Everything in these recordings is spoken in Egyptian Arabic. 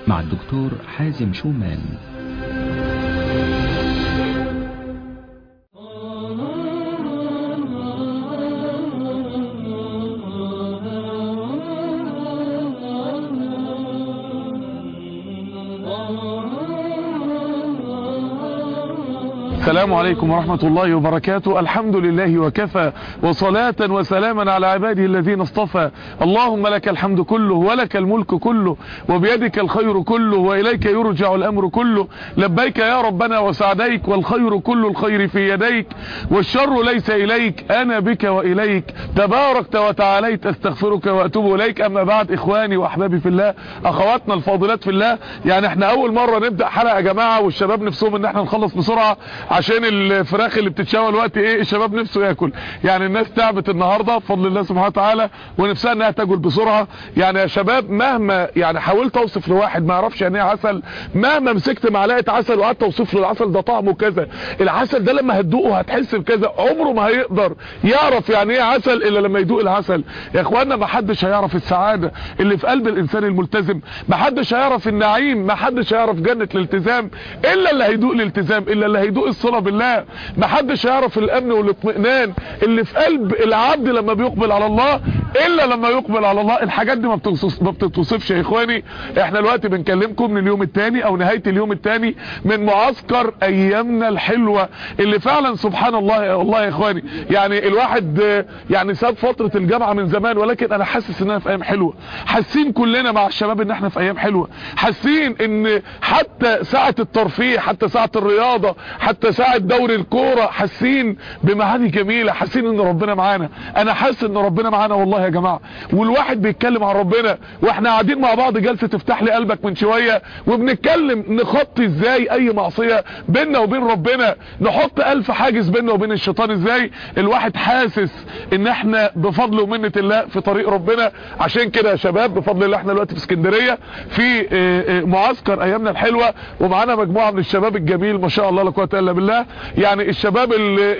مع الدكتور حازم شومان السلام عليكم ورحمة الله وبركاته الحمد لله وكفى وصلاة وسلاما على عباده الذين اصطفى اللهم لك الحمد كله ولك الملك كله وبيدك الخير كله وإليك يرجع الأمر كله لبيك يا ربنا وسعديك والخير كل الخير في يديك والشر ليس إليك أنا بك وإليك تباركت وتعاليت استغفرك وأتوب إليك أما بعد إخواني وأحبابي في الله أخواتنا الفاضلات في الله يعني احنا أول مرة نبدأ حلقة يا جماعة والشباب نفسهم ان احنا نخلص بسرعة عشان الفراخ اللي بتتشوى الوقت ايه الشباب نفسه ياكل يعني الناس تعبت النهاردة بفضل الله سبحانه وتعالى ونفسها انها تاكل بسرعة يعني يا شباب مهما يعني حاولت اوصف لواحد ما يعرفش يعني ايه عسل مهما مسكت معلقه عسل وقعدت اوصف له العسل ده طعمه كذا العسل ده لما هتدوقه هتحس بكذا عمره ما هيقدر يعرف يعني ايه عسل الا لما يدوق العسل يا اخوانا ما حدش هيعرف السعادة اللي في قلب الانسان الملتزم ما حدش هيعرف النعيم ما حدش هيعرف جنة الالتزام الا اللي هيدوق الالتزام الا اللي هيدوق الصلة بالله ما حدش هيعرف الامن والاطمئنان اللي في قلب العبد لما بيقبل على الله الا لما يقبل على الله الحاجات دي ما بتوصف ما بتتوصفش يا اخواني احنا دلوقتي بنكلمكم من اليوم الثاني او نهاية اليوم الثاني من معسكر ايامنا الحلوة اللي فعلا سبحان الله والله يا اخواني يعني الواحد يعني ساب فترة الجامعة من زمان ولكن انا حاسس ان انا في ايام حلوة حاسين كلنا مع الشباب ان احنا في ايام حلوة حاسين ان حتى ساعة الترفيه حتى ساعة الرياضة حتى ساعة دوري الكورة حاسين بمعاني جميلة حاسين ان ربنا معانا انا حاسس ان ربنا معانا والله يا جماعة والواحد بيتكلم عن ربنا واحنا قاعدين مع بعض جلسة تفتح لي قلبك من شوية وبنتكلم نخطي ازاي اي معصية بيننا وبين ربنا نحط الف حاجز بيننا وبين الشيطان ازاي الواحد حاسس ان احنا بفضل ومنة الله في طريق ربنا عشان كده يا شباب بفضل الله احنا دلوقتي في اسكندرية في معسكر ايامنا الحلوة ومعانا مجموعة من الشباب الجميل ما شاء الله لا قوه الا بالله يعني الشباب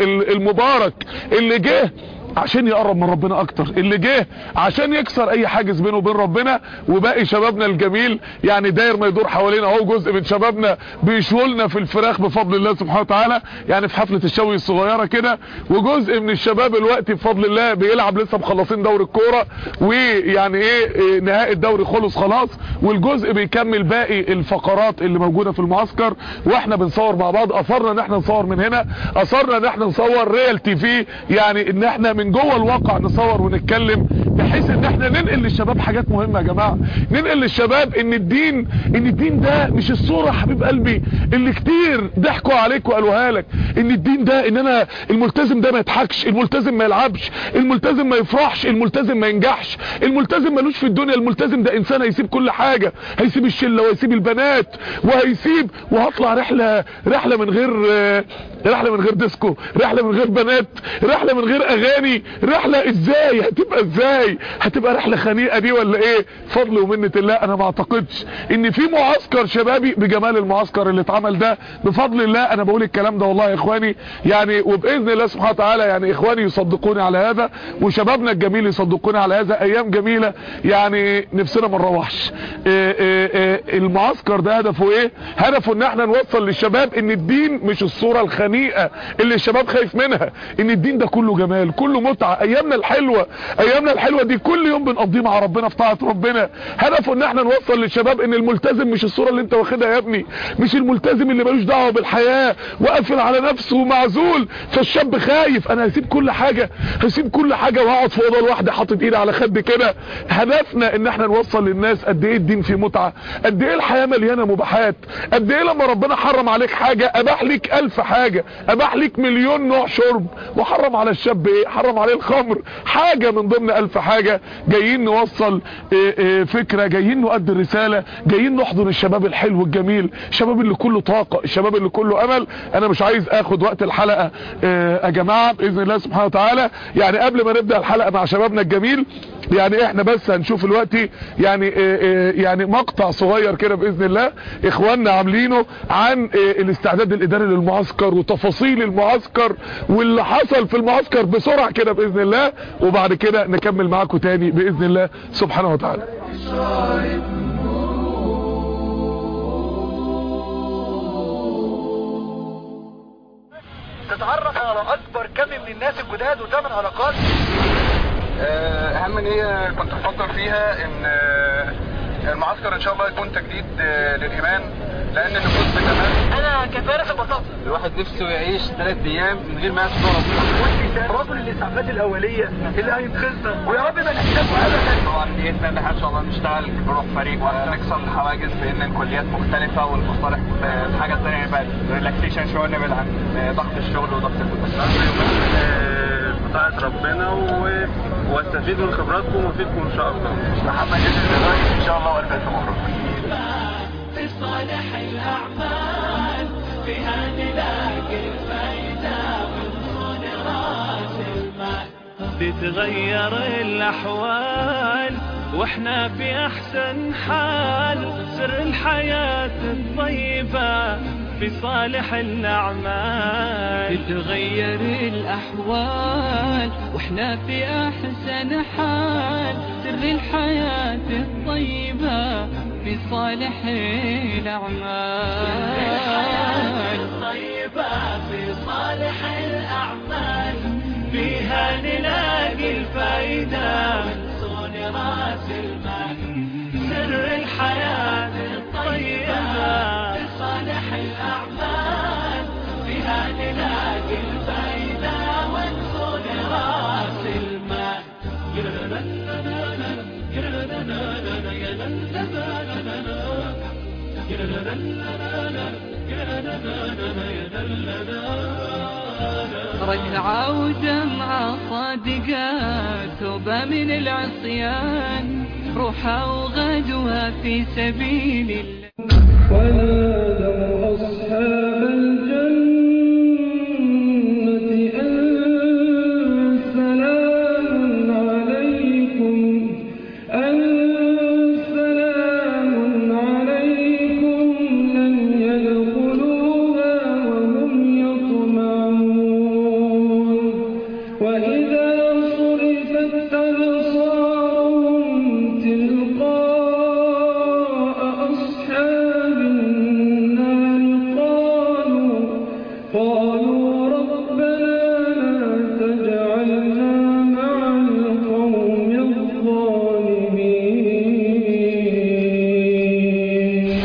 المبارك اللي جه عشان يقرب من ربنا اكتر اللي جه عشان يكسر اي حاجز بينه وبين ربنا وباقي شبابنا الجميل يعني داير ما يدور حوالينا اهو جزء من شبابنا بيشولنا في الفراخ بفضل الله سبحانه وتعالى يعني في حفلة الشوي الصغيرة كده وجزء من الشباب الوقت بفضل الله بيلعب لسه مخلصين دوري الكورة ويعني ايه نهائي الدوري خلص خلاص والجزء بيكمل باقي الفقرات اللي موجودة في المعسكر واحنا بنصور مع بعض اصرنا ان احنا نصور من هنا اصرنا ان احنا نصور ريال تي في يعني ان احنا من جوه الواقع نصور ونتكلم بحيث ان احنا ننقل للشباب حاجات مهمة يا جماعة ننقل للشباب ان الدين ان الدين ده مش الصورة يا حبيب قلبي اللي كتير ضحكوا عليك وقالوها لك ان الدين ده ان انا الملتزم ده ما يضحكش الملتزم ما يلعبش الملتزم ما يفرحش الملتزم ما ينجحش الملتزم ملوش في الدنيا الملتزم ده انسان هيسيب كل حاجة هيسيب الشلة وهيسيب البنات وهيسيب وهطلع رحلة رحلة من غير رحلة من غير ديسكو رحلة من غير بنات رحلة من غير اغاني رحلة ازاي هتبقى ازاي هتبقى رحلة خنيقة دي ولا ايه فضل ومنة الله انا ما اعتقدش ان في معسكر شبابي بجمال المعسكر اللي اتعمل ده بفضل الله انا بقول الكلام ده والله يا اخواني يعني وباذن الله سبحانه وتعالى يعني اخواني يصدقوني على هذا وشبابنا الجميل يصدقوني على هذا ايام جميلة يعني نفسنا ما نروحش إيه إيه إيه المعسكر ده هدفه ايه هدفه ان احنا نوصل للشباب ان الدين مش الصورة الخنيقة اللي الشباب خايف منها ان الدين ده كله جمال كله متعة ايامنا الحلوة ايامنا الحلوة دي كل يوم بنقضيه مع ربنا في طاعة ربنا هدفه ان احنا نوصل للشباب ان الملتزم مش الصورة اللي انت واخدها يا ابني مش الملتزم اللي ملوش دعوة بالحياة وقافل على نفسه ومعزول فالشاب خايف انا هسيب كل حاجة هسيب كل حاجة وهقعد في اوضه لوحدي حاطط ايدي على خد كده هدفنا ان احنا نوصل للناس قد ايه الدين فيه متعة قد ايه الحياة مليانة مباحات قد ايه لما ربنا حرم عليك حاجة اباح لك الف حاجة اباح لك مليون نوع شرب وحرم على الشاب ايه حرم عليه الخمر حاجة من ضمن الف حاجة جايين نوصل إيه إيه فكرة جايين نؤدي الرسالة جايين نحضن الشباب الحلو الجميل الشباب اللي كله طاقة الشباب اللي كله امل انا مش عايز اخد وقت الحلقة إيه يا جماعة باذن الله سبحانه وتعالى يعني قبل ما نبدأ الحلقة مع شبابنا الجميل يعني احنا بس هنشوف الوقت يعني يعني مقطع صغير كده باذن الله اخواننا عاملينه عن الاستعداد الاداري للمعسكر وتفاصيل المعسكر واللي حصل في المعسكر بسرعة كده باذن الله وبعد كده نكمل معاكم تاني باذن الله سبحانه وتعالى تتعرف على اكبر كم من الناس الجداد وتعمل علاقات اهم نية كنت بفكر فيها ان المعسكر ان شاء الله يكون تجديد للايمان لان النفوس بتمام انا كفارس البساطة الواحد نفسه يعيش ثلاث ايام من غير ما يسمع رجل الاسعافات الاولية اللي هينقذنا ويا رب ما نحتاجه ابدا طبعا نيتنا ان احنا ان شاء الله نشتغل بروح فريق ونكسر الحواجز بان الكليات مختلفة والمصالح الحاجة الثانية يبقى ريلاكسيشن شوية نبعد عن ضغط الشغل وضغط الدراسة بتاعت ربنا و... واستفيد من خبراتكم وافيدكم ان شاء الله محمد جدا ان شاء الله والف الف مبروك في صالح الأعمال فيها نلاقي الفايدة ونكون راس المال تتغير الأحوال واحنا في أحسن حال سر الحياة الطيبة في صالح الأعمال تتغير الأحوال واحنا في أحسن حال سر الحياة الطيبة في صالح الأعمال الطيبة في صالح الأعمال فيها نلاقي الفايدة ونصون راس المال سر الحياة الطيبة في صالح الأعمال فيها نلاقي الفايدة ونصون راس المال ركعة ودمعة صادقة توبة من العصيان روحها وغدوها في سبيل الله ونادوا أصحاب الجنة أن سلام عليكم أن سلام عليكم لن يدخلوها وهم يطمعون وإذا صرفت أبصارهم تلقاء أصحاب النار قالوا قالوا ربنا لا تجعلنا مع القوم الظالمين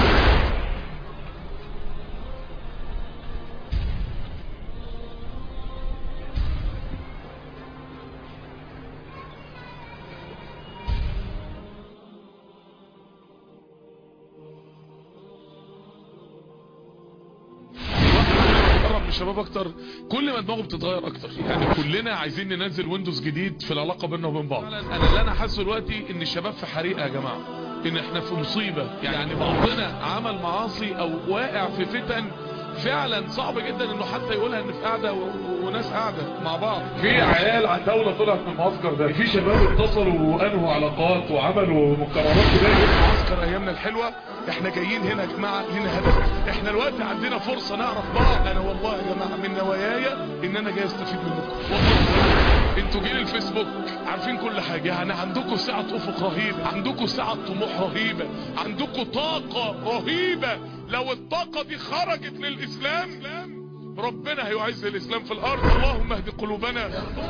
بتقرب من الشباب اكتر كل ما دماغه بتتغير اكتر يعني كلنا عايزين ننزل ويندوز جديد في العلاقه بيننا وبين بعض انا اللي انا حاسه دلوقتي ان الشباب في حريقه يا جماعه ان احنا في مصيبه يعني بعضنا عمل معاصي او واقع في فتن فعلا صعب جدا انه حتى يقولها ان في قاعده و... وناس قاعده مع بعض في عيال عن دوله طلعت من المعسكر ده في شباب اتصلوا وانهوا علاقات وعملوا مقررات كده معسكر ايامنا الحلوه احنا جايين هنا يا جماعه لنا هدف احنا الوقت عندنا فرصه نعرف بعض انا والله يا جماعه من نواياي ان انا جاي استفيد منكم والله انتوا جيل الفيسبوك عارفين كل حاجه يعني عندكم سعه افق رهيبه عندكم سعه طموح رهيبه عندكم طاقه رهيبه لو الطاقه دي خرجت للاسلام ربنا هيعز الاسلام في الارض اللهم اهد قلوبنا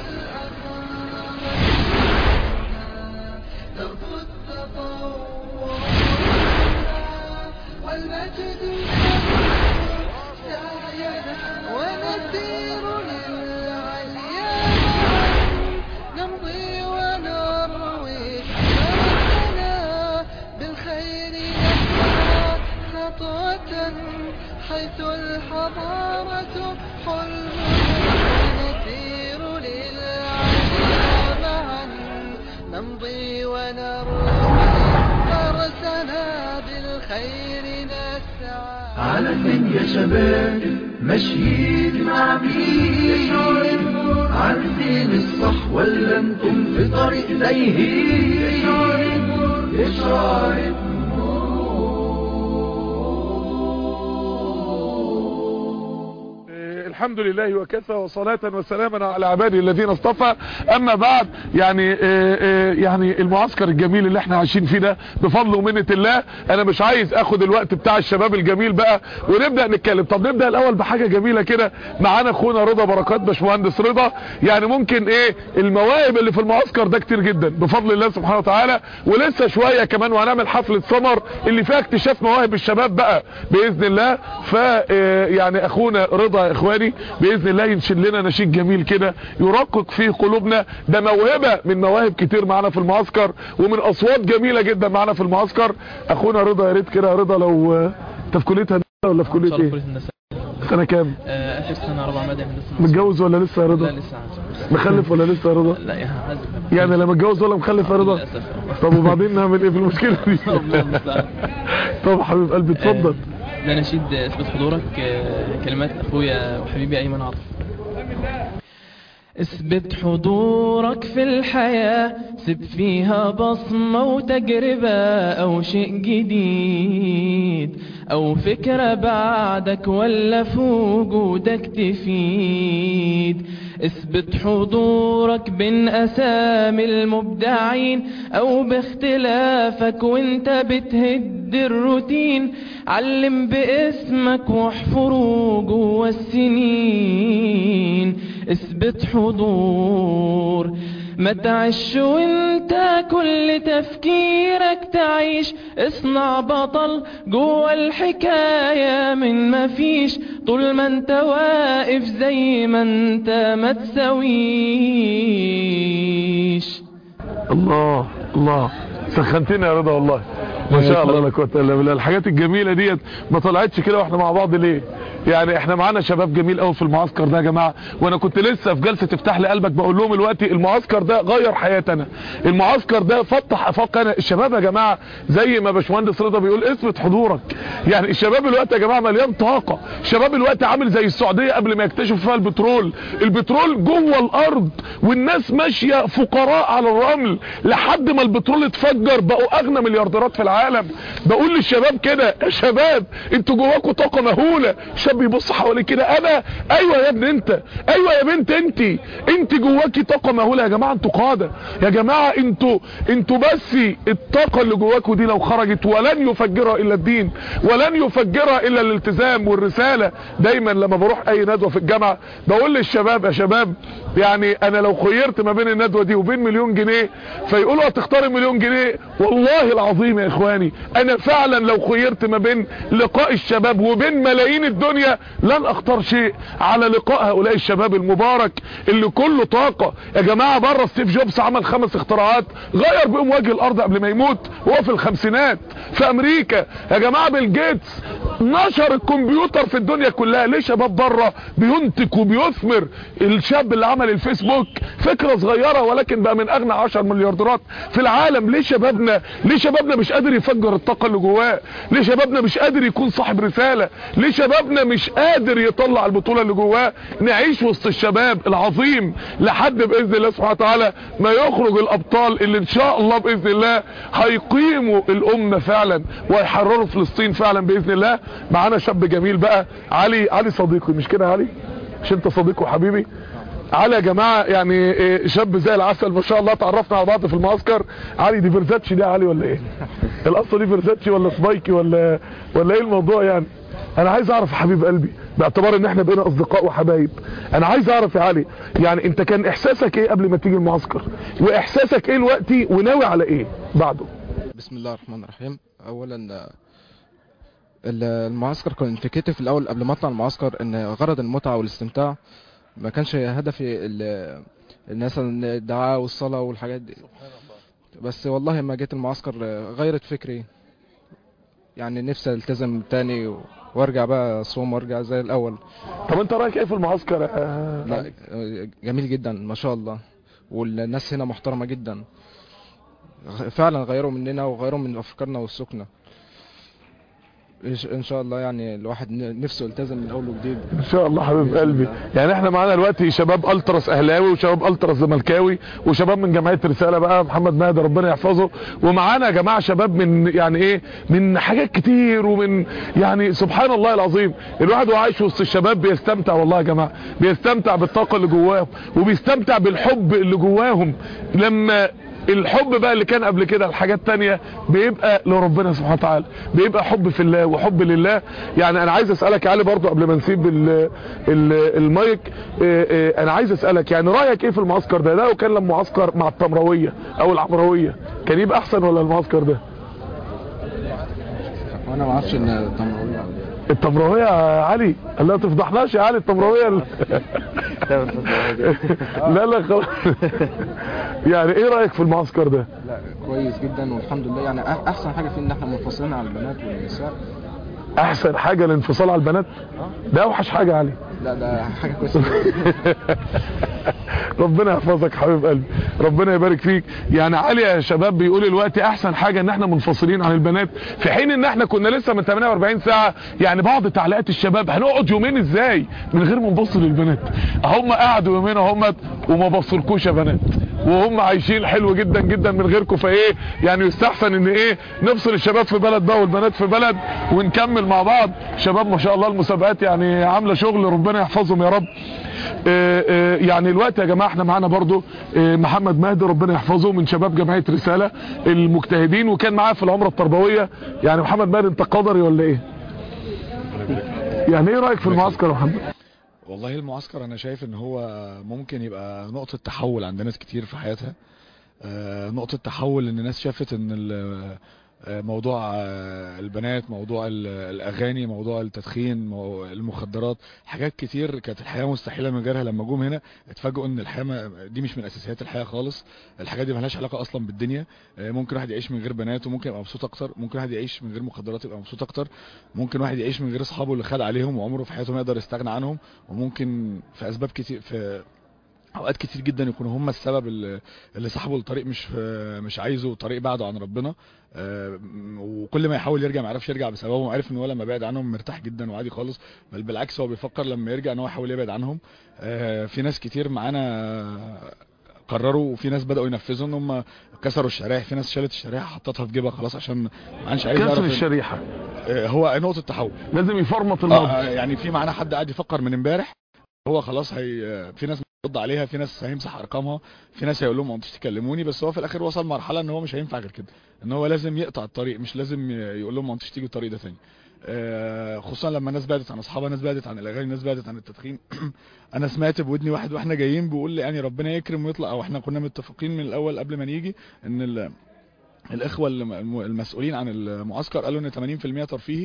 والمجد ونسير للعليا نمضي ونروي فرسنا بالخير نسعى خطوة حيث الحضارة حلم نسير للعليا معا نمضي ونروي فرسنا بالخير نسعى على فين يا شباب ماشيين مع مين عارفين الصح ولا انتم في طريق تايهين اشارة الحمد لله وكفى وصلاة وسلاما على عباده الذين اصطفى اما بعد يعني آه، آه، يعني المعسكر الجميل اللي احنا عايشين فيه ده بفضل ومنة الله انا مش عايز اخد الوقت بتاع الشباب الجميل بقى ونبدأ نتكلم طب نبدأ الاول بحاجة جميلة كده معانا اخونا رضا بركات باشمهندس رضا يعني ممكن ايه المواهب اللي في المعسكر ده كتير جدا بفضل الله سبحانه وتعالى ولسه شوية كمان وهنعمل حفلة سمر اللي فيها اكتشاف مواهب الشباب بقى باذن الله ف آه، يعني اخونا رضا يا اخواني باذن الله ينشد لنا نشيد جميل كده يرقق في قلوبنا ده موهبه من مواهب كتير معانا في المعسكر ومن اصوات جميله جدا معانا في المعسكر اخونا رضا يا ريت كده يا رضا لو آه، انت في كليه هندسه ولا في كليه ايه سنه كام آه، اخر سنه رابعه مدني هندسه متجوز ولا لسه يا لا رضا لسه عازب مخلف ولا لسه يا رضا لا يا عازب يعني لا متجوز ولا مخلف يا رضا للاسف طب وبعدين نعمل ايه في المشكله دي الله المستعان. طب حبيب قلبي اتفضل ده نشيد اثبت حضورك آه، كلمات اخويا وحبيبي ايمن عاطف اثبت حضورك في الحياة سب فيها بصمة وتجربة أو شيء جديد أو فكرة بعدك ولا في وجودك تفيد اثبت حضورك بين أسامي المبدعين أو باختلافك وانت بتهد الروتين علم باسمك واحفره جوا السنين اثبت حضور ما تعيش وانت كل تفكيرك تعيش اصنع بطل جوا الحكاية من ما فيش طول ما انت واقف زي ما انت ما تسويش الله الله سخنتنا يا رضا والله ما شاء الله لا قوه الا بالله الحاجات الجميله ديت ما طلعتش كده واحنا مع بعض ليه يعني احنا معانا شباب جميل قوي في المعسكر ده يا جماعه وانا كنت لسه في جلسه افتح لي قلبك بقول لهم دلوقتي المعسكر ده غير حياتنا المعسكر ده فتح افاق انا الشباب يا جماعه زي ما باشمهندس رضا بيقول اثبت حضورك يعني الشباب الوقت يا جماعه مليان طاقه الشباب الوقت عامل زي السعوديه قبل ما يكتشفوا فيها البترول البترول جوه الارض والناس ماشيه فقراء على الرمل لحد ما البترول اتفجر بقوا اغنى مليارديرات في العالم بقول للشباب كده يا شباب انتوا جواكوا طاقه مهوله شاب يبص حواليه كده انا ايوه يا ابن انت ايوه يا بنت انت انت جواكي طاقه مهوله يا جماعه انتوا قاده يا جماعه انتوا انتوا بس الطاقه اللي جواكوا دي لو خرجت ولن يفجرها الا الدين ولن يفجرها الا الالتزام والرساله دايما لما بروح اي ندوه في الجامعه بقول للشباب يا شباب يعني انا لو خيرت ما بين الندوه دي وبين مليون جنيه فيقولوا هتختار مليون جنيه والله العظيم يا اخواني انا فعلا لو خيرت ما بين لقاء الشباب وبين ملايين الدنيا لن اختار شيء على لقاء هؤلاء الشباب المبارك اللي كله طاقه يا جماعه بره ستيف جوبز عمل خمس اختراعات غير بهم وجه الارض قبل ما يموت وهو في الخمسينات في امريكا يا جماعه بيل جيتس نشر الكمبيوتر في الدنيا كلها ليه شباب بره بينتج وبيثمر الشاب اللي عمل الفيسبوك فكرة صغيرة ولكن بقى من اغنى 10 مليارديرات في العالم ليه شبابنا ليه شبابنا مش قادر يفجر الطاقة اللي جواه ليه شبابنا مش قادر يكون صاحب رسالة ليه شبابنا مش قادر يطلع البطولة اللي جواه نعيش وسط الشباب العظيم لحد باذن الله سبحانه وتعالى ما يخرج الابطال اللي ان شاء الله باذن الله هيقيموا الامة فعلا ويحرروا فلسطين فعلا باذن الله معانا شاب جميل بقى علي علي صديقي مش كده يا علي مش انت صديق وحبيبي علي يا جماعة يعني إيه، شاب زي العسل ما شاء الله تعرفنا على بعض في المعسكر علي دي فيرزاتشي دي يا علي ولا ايه القصة دي فيرزاتشي ولا سبايكي ولا ولا ايه الموضوع يعني انا عايز اعرف يا حبيب قلبي باعتبار ان احنا بقينا اصدقاء وحبايب انا عايز اعرف يا علي يعني انت كان احساسك ايه قبل ما تيجي المعسكر واحساسك ايه دلوقتي وناوي على ايه بعده بسم الله الرحمن الرحيم اولا ال- المعسكر كان فكرتي في الاول قبل ما اطلع المعسكر ان غرض المتعه والاستمتاع ما كانش هدفي ال- الناس الدعاء والصلاه والحاجات دي بس والله ما جيت المعسكر غيرت فكري يعني نفسي التزم تاني و- وارجع بقى اصوم وارجع زي الاول طب انت رايك ايه في المعسكر آه، لا جميل جدا ما شاء الله والناس هنا محترمه جدا غ- فعلا غيروا مننا وغيروا من افكارنا والسكنه إيش- ان شاء الله يعني الواحد ن- نفسه يلتزم من اول وجديد ان شاء الله حبيب قلبي يعني احنا معانا دلوقتي شباب التراس اهلاوي وشباب التراس زملكاوي وشباب من جمعيه رساله بقى محمد مهدي ربنا يحفظه ومعانا يا جماعه شباب من يعني ايه من حاجات كتير ومن يعني سبحان الله العظيم الواحد وهو عايش وسط الشباب بيستمتع والله يا جماعه بيستمتع بالطاقه اللي جواهم وبيستمتع بالحب اللي جواهم لما الحب بقى اللي كان قبل كده الحاجات تانية بيبقى لربنا سبحانه وتعالى بيبقى حب في الله وحب لله يعني انا عايز اسألك يا علي برضو قبل ما نسيب ال ال المايك اه، اه، انا عايز اسألك يعني رأيك ايه في المعسكر ده ده لو كان لما معسكر مع التمروية او العمروية كان يبقى احسن ولا المعسكر ده وانا ما اعرفش ان تمرين التمروية يا علي لا تفضحناش يا علي التمروية ال- لا لا خلاص يعني ايه رأيك في المعسكر ده لا كويس جدا والحمد لله يعني أح- احسن حاجه فيه ان احنا منفصلين عن البنات والنساء احسن حاجة الانفصال على البنات ده اوحش حاجة يا علي لا ده حاجه كويسه جدا ربنا يحفظك حبيب قلبي ربنا يبارك فيك يعني علي يا شباب بيقول دلوقتي احسن حاجة ان احنا منفصلين عن البنات في حين ان احنا كنا لسه من 48 ساعة يعني بعض تعليقات الشباب هنقعد يومين ازاي من غير ما نبص للبنات هم قعدوا يومين هم وما بصلكوش يا بنات وهم عايشين حلو جدا جدا من غيركم فايه يعني يستحسن ان ايه نفصل الشباب في بلد بقى والبنات في بلد ونكمل مع بعض شباب ما شاء الله المسابقات يعني عاملة شغل ربنا يحفظهم يا رب آه، آه، يعني الوقت يا جماعة احنا معانا برضو آه، محمد مهدي ربنا يحفظه من شباب جمعية رسالة المجتهدين وكان معاه في العمرة التربوية يعني محمد مهدي انت قدري ولا ايه يعني ايه رأيك في المعسكر يا محمد والله المعسكر انا شايف ان هو ممكن يبقى نقطة تحول عند ناس كتير في حياتها آه، نقطة تحول ان الناس شافت ان ال- آه، موضوع آه، البنات موضوع ال- الاغاني موضوع التدخين مو- المخدرات حاجات كتير كانت الحياة مستحيلة من غيرها لما جم هنا اتفاجئوا ان الحياة ما- دي مش من اساسيات الحياة خالص الحاجات دي ملهاش علاقة اصلا بالدنيا آه، ممكن واحد يعيش من غير بنات وممكن يبقى مبسوط اكتر ممكن واحد يعيش من غير مخدرات يبقى مبسوط اكتر ممكن واحد يعيش من غير اصحابه اللي خد عليهم وعمره في حياته ما يقدر يستغنى عنهم وممكن في اسباب كتير في اوقات كتير جدا يكونوا هم السبب اللي اللي صاحبه الطريق مش مش عايزه والطريق بعده عن ربنا آه، وكل ما يحاول يرجع ما يعرفش يرجع بسببهم عارف ان هو لما بعد عنهم مرتاح جدا وعادي خالص بل بالعكس هو بيفكر لما يرجع ان هو يحاول يبعد عنهم آه، في ناس كتير معانا قرروا وفي ناس بدأوا ينفذوا ان هم كسروا الشرايح في ناس شالت الشريحه حطتها في جيبها خلاص عشان ما عادش عايز كسر يعرف إن- الشريحة آه، هو نقطه تحول لازم يفرمط آه، الماضي آه، يعني في معانا حد قاعد يفكر من امبارح هو خلاص هي في ناس هيرد عليها في ناس هيمسح ارقامها في ناس هيقول لهم ما انتوش تكلموني بس هو في الاخر وصل مرحله ان هو مش هينفع غير كده ان هو لازم يقطع الطريق مش لازم يقول لهم ما انتوش تيجوا الطريق ده تاني آه، خصوصا لما الناس بعدت عن اصحابها ناس بعدت عن الاغاني ناس بعدت عن التدخين انا سمعت بودني واحد واحنا جايين بيقول لي يعني ربنا يكرم ويطلع او احنا كنا متفقين من الاول قبل ما نيجي ان ال الاخوه الم- الم- المسؤولين عن المعسكر قالوا ان 80% ترفيهي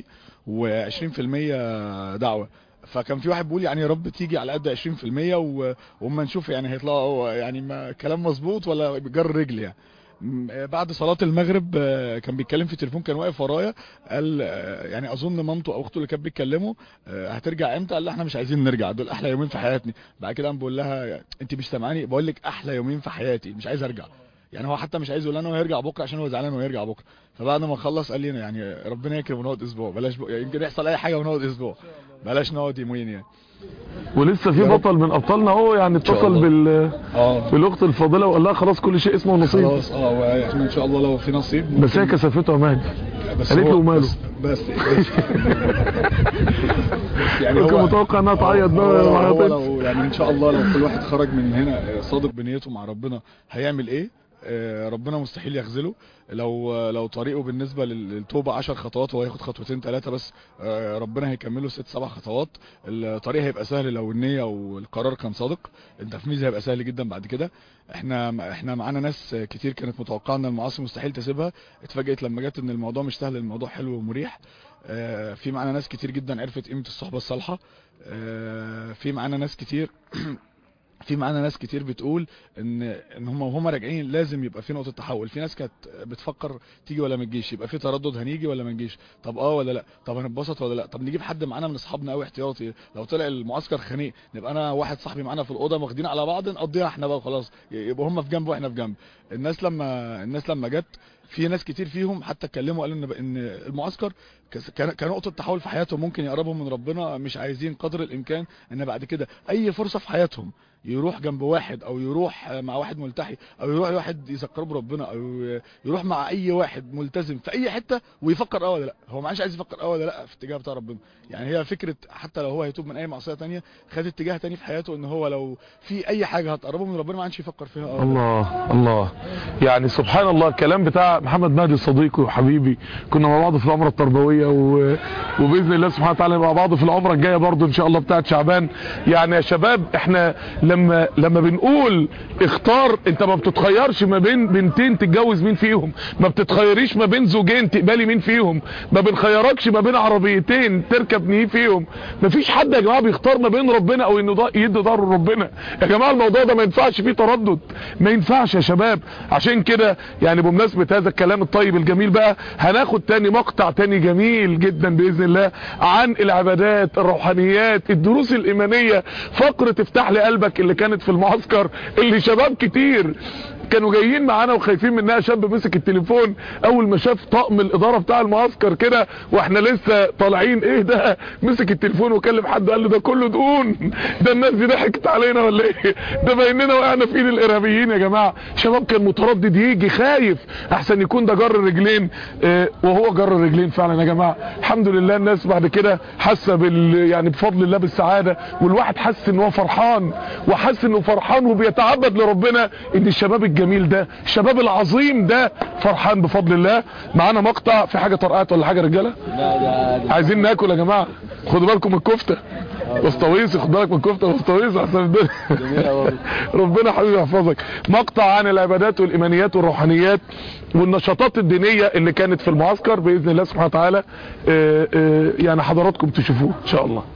و20% دعوه فكان في واحد بيقول يعني يا رب تيجي على قد 20% و- وما نشوف يعني هيطلعوا يعني ما كلام مظبوط ولا جر رجل يعني م- بعد صلاة المغرب آه، كان بيتكلم في التليفون كان واقف ورايا قال آه، يعني اظن مامته او اخته اللي كانت بيتكلموا آه، هترجع امتى قال لها احنا مش عايزين نرجع دول احلى يومين في حياتي بعد كده قام بقول لها انت مش سامعاني بقول لك احلى يومين في حياتي مش عايز ارجع يعني هو حتى مش عايز يقول لنا هو هيرجع بكره عشان هو زعلان انه هيرجع بكره فبعد ما خلص قال لي يعني ربنا يكرم ونقعد اسبوع بلاش بق... يعني يمكن يحصل اي حاجه ونقعد اسبوع بلاش نقعد يومين يعني ولسه في يا رب. بطل من ابطالنا اهو يعني شاء اتصل الله. بال اه بالاخت الفاضله وقال لها خلاص كل شيء اسمه نصيب خلاص اه واحنا ان شاء الله لو في نصيب بس هي كسفته يا مهدي بس قالت هو- له وماله بس, بس, بس يعني كنت هو متوقع انها تعيط هو, بقى ما هو عيطتش. لو يعني ان شاء الله لو كل واحد خرج من هنا صادق بنيته مع ربنا هيعمل ايه آه، ربنا مستحيل يخذله لو لو طريقه بالنسبه لل- للتوبه 10 خطوات وهو ياخد خطوتين ثلاثه بس آه، ربنا هيكمله ست سبع خطوات الطريق هيبقى سهل لو النيه والقرار كان صادق التفميز هيبقى سهل جدا بعد كده احنا احنا معانا ناس كتير كانت متوقعه ان المعاصي مستحيل تسيبها اتفاجئت لما جت ان الموضوع مش سهل الموضوع حلو ومريح آه، في معانا ناس كتير جدا عرفت قيمه الصحبه الصالحه آه، في معانا ناس كتير في معانا ناس كتير بتقول ان ان هم وهم راجعين لازم يبقى في نقطه تحول في ناس كانت بتفكر تيجي ولا ما تجيش يبقى في تردد هنيجي ولا ما نجيش طب اه ولا لا طب هنتبسط ولا لا طب نجيب حد معانا من اصحابنا قوي احتياطي لو طلع المعسكر خنيق نبقى انا واحد صاحبي معانا في الاوضه واخدين على بعض نقضيها احنا بقى خلاص يبقى هم في جنب واحنا في جنب الناس لما الناس لما جت في ناس كتير فيهم حتى اتكلموا قالوا ان ان المعسكر كس- كان- كنقطه تحول في حياتهم ممكن يقربهم من ربنا مش عايزين قدر الامكان ان بعد كده اي فرصه في حياتهم يروح جنب واحد او يروح مع واحد ملتحي او يروح لواحد يذكره بربنا او يروح مع اي واحد ملتزم في اي حته ويفكر اه ولا لا هو ما عادش عايز يفكر اه ولا لا في اتجاه بتاع ربنا يعني هي فكره حتى لو هو هيتوب من اي معصيه تانية خد اتجاه تاني في حياته ان هو لو في اي حاجه هتقربه من ربنا ما عادش يفكر فيها اه ولا لا. الله الله يعني سبحان الله الكلام بتاع محمد مهدي صديقي وحبيبي كنا مع بعض في العمره التربويه و... وباذن الله سبحانه وتعالى مع بعض في العمره الجايه برضو ان شاء الله بتاعه شعبان يعني يا شباب احنا لما لما بنقول اختار انت ما بتتخيرش ما بين بنتين تتجوز مين فيهم ما بتتخيريش ما بين زوجين تقبلي مين فيهم ما بنخيركش ما بين عربيتين تركب مين فيهم مفيش حد يا جماعه بيختار ما بين ربنا او انه ضا- يدي دار ربنا يا جماعه الموضوع ده ما ينفعش فيه تردد ما ينفعش يا شباب عشان كده يعني بمناسبه هذا الكلام الطيب الجميل بقى هناخد تاني مقطع تاني جميل جدا باذن الله عن العبادات الروحانيات الدروس الايمانيه فقره افتح لي قلبك اللي كانت في المعسكر اللي شباب كتير كانوا جايين معانا وخايفين منها شاب مسك التليفون اول ما شاف طقم الاداره بتاع المعسكر كده واحنا لسه طالعين ايه ده مسك التليفون وكلم حد قال له ده كله دقون ده الناس دي ضحكت علينا ولا ايه ده بايننا وقعنا في ايد الارهابيين يا جماعه شباب كان متردد يجي خايف احسن يكون ده جر رجلين اه وهو جر رجلين فعلا يا جماعه الحمد لله الناس بعد كده حاسه بال يعني بفضل الله بالسعاده والواحد حس ان هو فرحان وحس انه فرحان وبيتعبد لربنا ان الشباب الجميل ده الشباب العظيم ده فرحان بفضل الله معانا مقطع في حاجه طرقات ولا حاجه يا رجاله عايزين ناكل يا جماعه خدوا بالكم من الكفته وسطويس خد بالك من الكفته وسطويس احسن الدنيا ربنا حبيبي يحفظك مقطع عن العبادات والايمانيات والروحانيات والنشاطات الدينيه اللي كانت في المعسكر باذن الله سبحانه وتعالى آه، آه، يعني حضراتكم تشوفوه ان شاء الله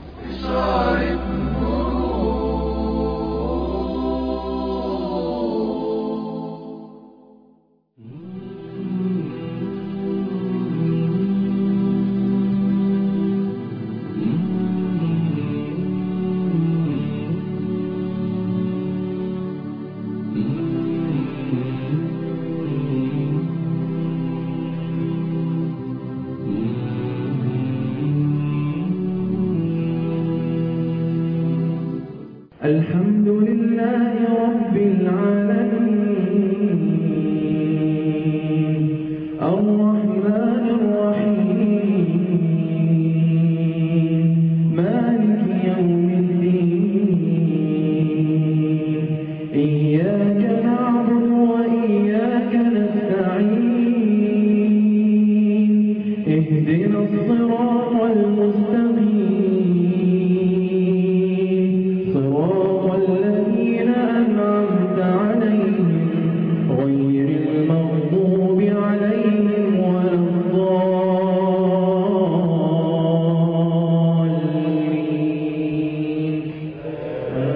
الحمد لله رب العالمين الرحمن الرحيم مالك يوم الدين إياك نعبد وإياك نستعين اهدنا الصراط المستقيم صراط الذين أنعمت عليهم غير المغضوب عليهم ولا الضالين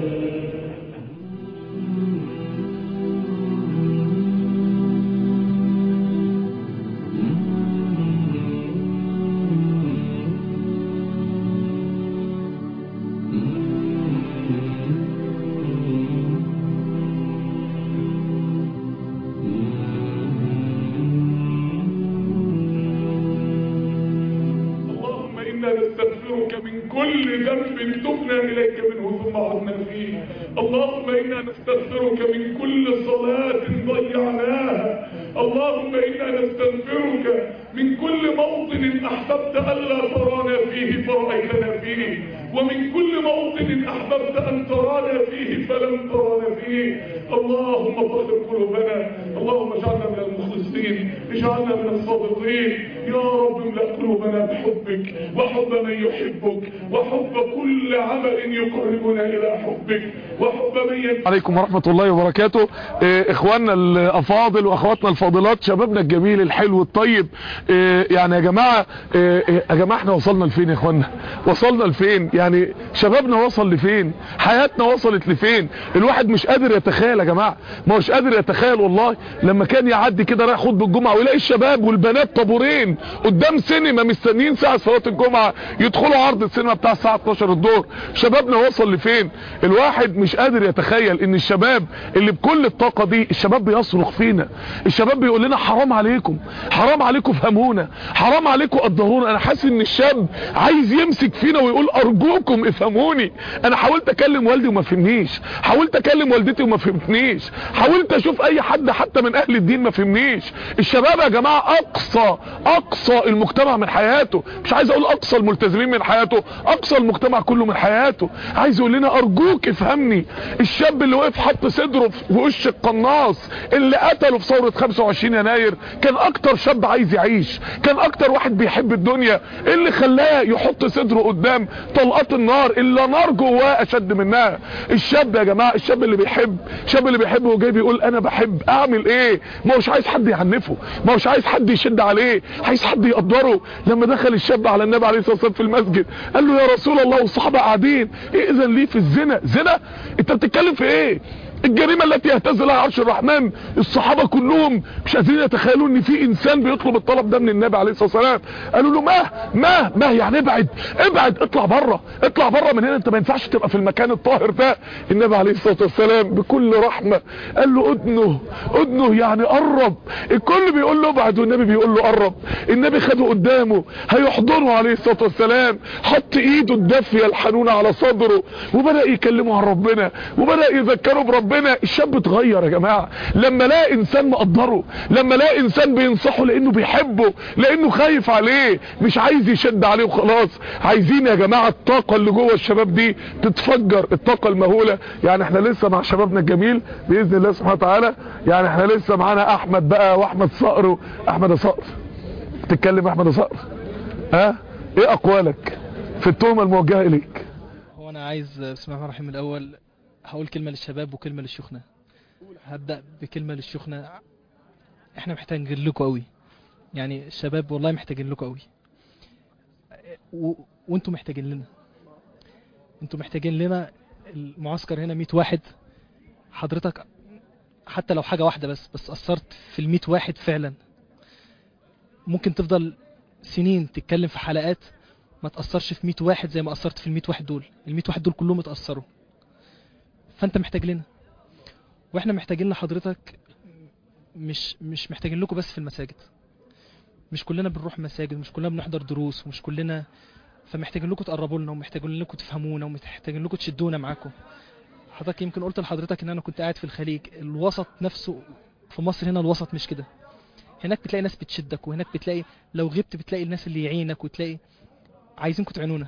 اللهم إنا نستغفرك من كل ذنب تبنا إليك منه ثم عدنا فيه اللهم إنا نستغفرك من كل صلاة ضيعناها اللهم إنا نستغفرك من كل موطن أحببت ألا ترانا فيه فرأيتنا فيه ومن كل موطن أحببت أن ترانا فيه فلم ترانا فيه اللهم طهر قلوبنا اللهم اجعلنا من المخلصين اجعلنا من الصادقين يا رب املأ قلوبنا بحبك وحب من يحبك وحب كل عمل يقربنا إلى حبك وحب من ينفع عليكم ورحمة الله وبركاته إيه، اخواننا الافاضل واخواتنا الفاضلات شبابنا الجميل الحلو الطيب إيه، يعني يا جماعة إيه، إيه، يا جماعة احنا وصلنا لفين يا اخوانا وصلنا لفين يعني شبابنا وصل لفين حياتنا وصلت لفين الواحد مش قادر يتخيل يا جماعة ما هوش قادر يتخيل والله لما كان يعدي كده رايح خطبة الجمعة ويلاقي الشباب والبنات طابورين قدام سينما مستنيين ساعة صلاه الجمعه يدخلوا عرض السينما بتاع الساعه 12 الظهر شبابنا وصل لفين الواحد مش قادر يتخيل ان الشباب اللي بكل الطاقه دي الشباب بيصرخ فينا الشباب بيقول لنا حرام عليكم حرام عليكم فهمونا حرام عليكم قدرونا انا حاسس ان الشاب عايز يمسك فينا ويقول ارجوكم افهموني انا حاولت اكلم والدي وما فهمنيش حاولت اكلم والدتي وما فهمتنيش حاولت اشوف اي حد حتى من اهل الدين ما فهمنيش الشباب يا جماعه اقصى اقصى المجتمع من حياته مش عايز اقول اقصى الملتزمين من حياته اقصى المجتمع كله من حياته عايز يقول لنا ارجوك افهمني الشاب اللي وقف حط صدره في وش القناص اللي قتله في ثوره 25 يناير كان اكتر شاب عايز يعيش كان اكتر واحد بيحب الدنيا إيه اللي خلاه يحط صدره قدام طلقات النار اللي نار جواه اشد منها الشاب يا جماعه الشاب اللي بيحب الشاب اللي بيحب وجاي بيقول انا بحب اعمل ايه ما هوش عايز حد يعنفه ما هوش عايز حد يشد عليه عايز حد يقدره لما دخل الشاب على النبي عليه الصلاه والسلام في المسجد قال له يا رسول الله والصحابه قاعدين اذن لي في الزنا زنا انت بتتكلم في ايه الجريمة التي يهتز لها عرش الرحمن الصحابة كلهم مش قادرين يتخيلوا ان في انسان بيطلب الطلب ده من النبي عليه الصلاة والسلام قالوا له ما ما ما يعني ابعد ابعد اطلع بره اطلع بره من هنا انت ما ينفعش تبقى في المكان الطاهر ده النبي عليه الصلاة والسلام بكل رحمة قال له ادنه ادنه يعني قرب الكل بيقول له ابعد والنبي بيقول له قرب النبي خده قدامه هيحضنه عليه الصلاة والسلام حط ايده الدافية الحنونة على صدره وبدأ يكلمه عن ربنا وبدأ يذكره بربنا ربنا الشاب اتغير يا جماعة لما لاقي انسان مقدره لما لاقي انسان بينصحه لانه بيحبه لانه خايف عليه مش عايز يشد عليه وخلاص عايزين يا جماعة الطاقة اللي جوه الشباب دي تتفجر الطاقة المهولة يعني احنا لسه مع شبابنا الجميل باذن الله سبحانه وتعالى يعني احنا لسه معانا احمد بقى واحمد صقر احمد صقر تتكلم احمد صقر ها ايه اقوالك في التهمة الموجهة اليك هو انا عايز بسم الله الرحمن الرحيم الاول هقول كلمة للشباب وكلمة للشيوخنا هبدأ بكلمة للشيوخنا احنا محتاجين لكم قوي يعني الشباب والله محتاجين لكم قوي و... وانتم محتاجين لنا انتم محتاجين لنا المعسكر هنا 100 واحد حضرتك حتى لو حاجة واحدة بس بس أثرت في ال 100 واحد فعلا ممكن تفضل سنين تتكلم في حلقات ما تأثرش في 100 واحد زي ما أثرت في ال 100 واحد دول ال 100 واحد دول كلهم اتأثروا فانت محتاج لنا واحنا محتاجين لحضرتك مش مش محتاجين لكم بس في المساجد مش كلنا بنروح مساجد مش كلنا بنحضر دروس ومش كلنا فمحتاجين لكم تقربوا لنا ومحتاجين لكم تفهمونا ومحتاجين لكم تشدونا معاكم حضرتك يمكن قلت لحضرتك ان انا كنت قاعد في الخليج الوسط نفسه في مصر هنا الوسط مش كده هناك بتلاقي ناس بتشدك وهناك بتلاقي لو غبت بتلاقي الناس اللي يعينك وتلاقي عايزينكم تعينونا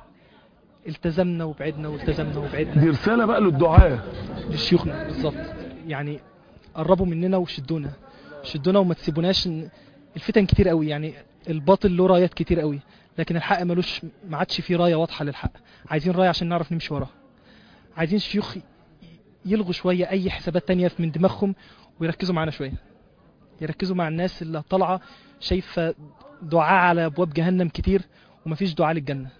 التزمنا وبعدنا والتزمنا وبعدنا دي رسالة بقى للدعاء لشيوخنا بالظبط يعني قربوا مننا وشدونا شدونا وما تسيبوناش إن- الفتن كتير قوي يعني الباطل له رايات كتير قوي لكن الحق ملوش ما عادش فيه رايه واضحه للحق عايزين رايه عشان نعرف نمشي وراه عايزين شيوخ ي- يلغوا شويه اي حسابات تانية من دماغهم ويركزوا معانا شويه يركزوا مع الناس اللي طالعه شايفه دعاء على ابواب جهنم كتير ومفيش دعاء للجنه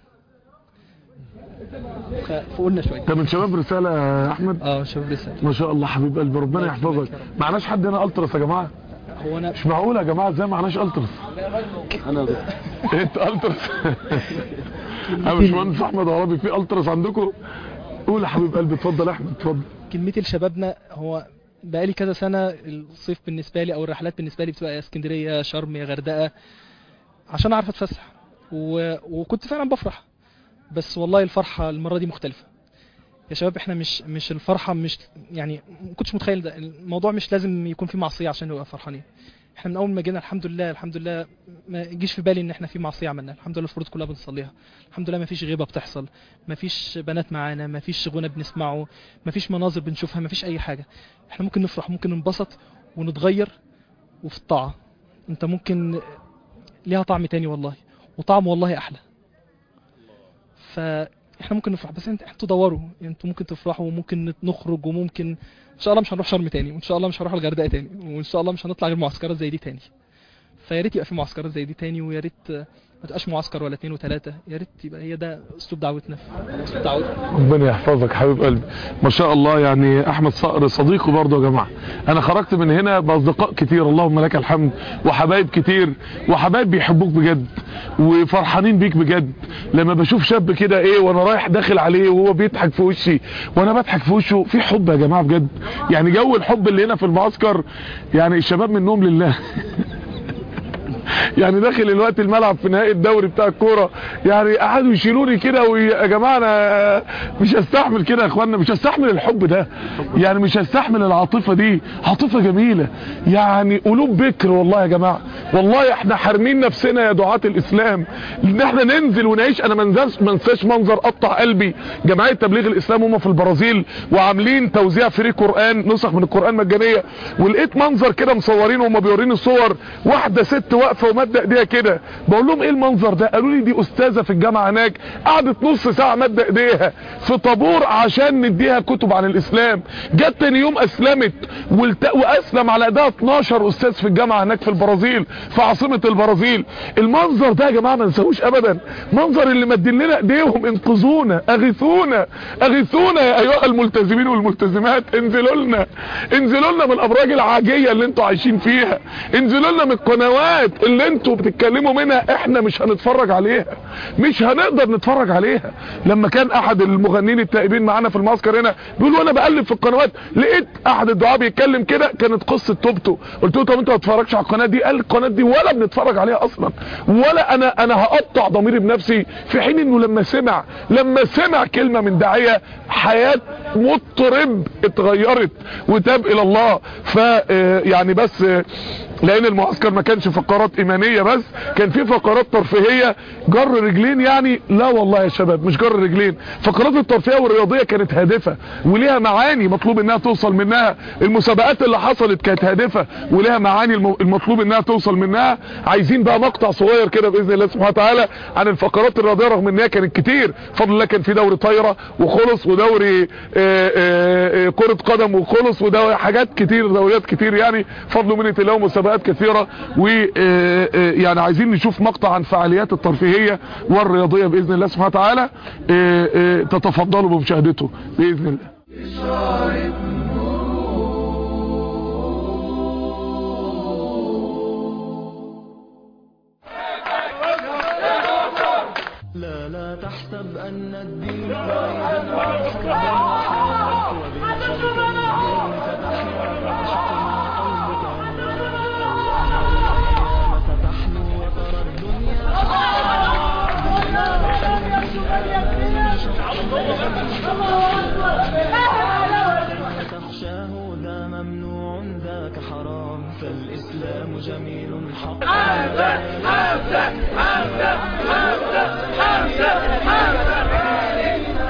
فقولنا شويه انت من شباب رسالة يا احمد اه شباب رسالة ما شاء الله حبيب قلبي ربنا يحفظك معناش حد هنا الترس يا جماعة هو انا مش معقول يا جماعة ازاي معناش الترس انا انت الترس انا مش مهندس احمد عربي في الترس عندكم قول يا حبيب قلبي اتفضل يا احمد اتفضل كلمتي لشبابنا هو بقالي كذا سنة الصيف بالنسبة لي أو الرحلات بالنسبة لي بتبقى يا اسكندرية يا شرم يا غردقة عشان أعرف أتفسح و... وكنت فعلا بفرح بس والله الفرحة المرة دي مختلفة يا شباب احنا مش مش الفرحة مش يعني ما كنتش متخيل ده الموضوع مش لازم يكون فيه معصية عشان نبقى فرحانين احنا من اول ما جينا الحمد لله الحمد لله ما يجيش في بالي ان احنا في معصيه عملناها الحمد لله الفروض كلها بنصليها الحمد لله ما فيش غيبه بتحصل ما فيش بنات معانا ما فيش غنى بنسمعه ما فيش مناظر بنشوفها ما فيش اي حاجه احنا ممكن نفرح ممكن ننبسط ونتغير وفي الطاعه انت ممكن ليها طعم تاني والله وطعم والله احلى فاحنا ممكن نفرح بس انت انتوا دوروا انتوا ممكن تفرحوا وممكن نخرج وممكن ان شاء الله مش هنروح شرم تاني وان شاء الله مش هنروح الغردقه تاني وان شاء الله مش هنطلع غير معسكرات زي دي تاني فيا ريت يبقى في معسكرات زي دي تاني ويا ريت ما تبقاش معسكر ولا اتنين وتلاته يا ريت يبقى هي ده اسلوب دعوتنا اسلوب دعوتنا ربنا يحفظك حبيب قلبي ما شاء الله يعني احمد صقر صديقي برضه يا جماعه انا خرجت من هنا باصدقاء كتير اللهم لك الحمد وحبايب كتير وحبايب بيحبوك بجد وفرحانين بيك بجد لما بشوف شاب كده ايه وانا رايح داخل عليه وهو بيضحك في وشي وانا بضحك في وشه في حب يا جماعه بجد يعني جو الحب اللي هنا في المعسكر يعني الشباب منهم لله يعني داخل الوقت الملعب في نهائي الدوري بتاع الكوره يعني قعدوا يشيلوني كده ويا جماعه انا مش هستحمل كده يا اخوانا مش هستحمل الحب ده يعني مش هستحمل العاطفه دي عاطفه جميله يعني قلوب بكر والله يا جماعه والله احنا حارمين نفسنا يا دعاة الاسلام ان احنا ننزل ونعيش انا ما انساش ما انساش منظر قطع قلبي جمعيه تبليغ الاسلام هم في البرازيل وعاملين توزيع فري قران نسخ من القران مجانيه ولقيت منظر كده مصورينه وهم بيوريني الصور واحده ست واقفه ومادة ايديها كده بقول لهم ايه المنظر ده قالوا لي دي استاذه في الجامعه هناك قعدت نص ساعه مادة ايديها في طابور عشان نديها كتب عن الاسلام جت تاني يوم اسلمت والت... واسلم على ايدها 12 استاذ في الجامعه هناك في البرازيل في عاصمه البرازيل المنظر ده يا جماعه ما نساهوش ابدا منظر اللي مدين لنا ايديهم انقذونا اغيثونا اغيثونا يا ايها الملتزمين والملتزمات انزلوا لنا انزلوا لنا من الابراج العاجيه اللي انتوا عايشين فيها انزلوا لنا من القنوات اللي انتوا بتتكلموا منها احنا مش هنتفرج عليها مش هنقدر نتفرج عليها لما كان احد المغنيين التائبين معانا في المعسكر هنا بيقول وانا بقلب في القنوات لقيت احد الدعاء بيتكلم كده كانت قصه توبته قلت له طب انت ما تتفرجش على القناه دي قال القناه دي ولا بنتفرج عليها اصلا ولا انا انا هقطع ضميري بنفسي في حين انه لما سمع لما سمع كلمه من داعيه حياه مطرب اتغيرت وتاب الى الله ف يعني بس لان المعسكر ما كانش فقرات ايمانية بس كان في فقرات ترفيهية جر رجلين يعني لا والله يا شباب مش جر رجلين فقرات الترفيهية والرياضية كانت هادفة وليها معاني مطلوب انها توصل منها المسابقات اللي حصلت كانت هادفة وليها معاني المطلوب انها توصل منها عايزين بقى مقطع صغير كده باذن الله سبحانه وتعالى عن الفقرات الرياضية رغم ان هي كانت كتير فضل الله كان في دوري طايرة وخلص ودوري كرة قدم وخلص ودوري حاجات كتير دوريات كتير يعني فضل منة الله ومسابقات مسابقات كثيرة ويعني عايزين نشوف مقطع عن فعاليات الترفيهية والرياضية بإذن الله سبحانه وتعالى تتفضلوا بمشاهدته بإذن الله لا لا تحسب أن الدين بعيدا عنك بل وبنشرك الدين فتحيا وتشق ما قلبك تخشاه ذا ممنوع ذاك حرام فالإسلام جميل حق حمزة حمزة حمزة حمزة حمزة حمزة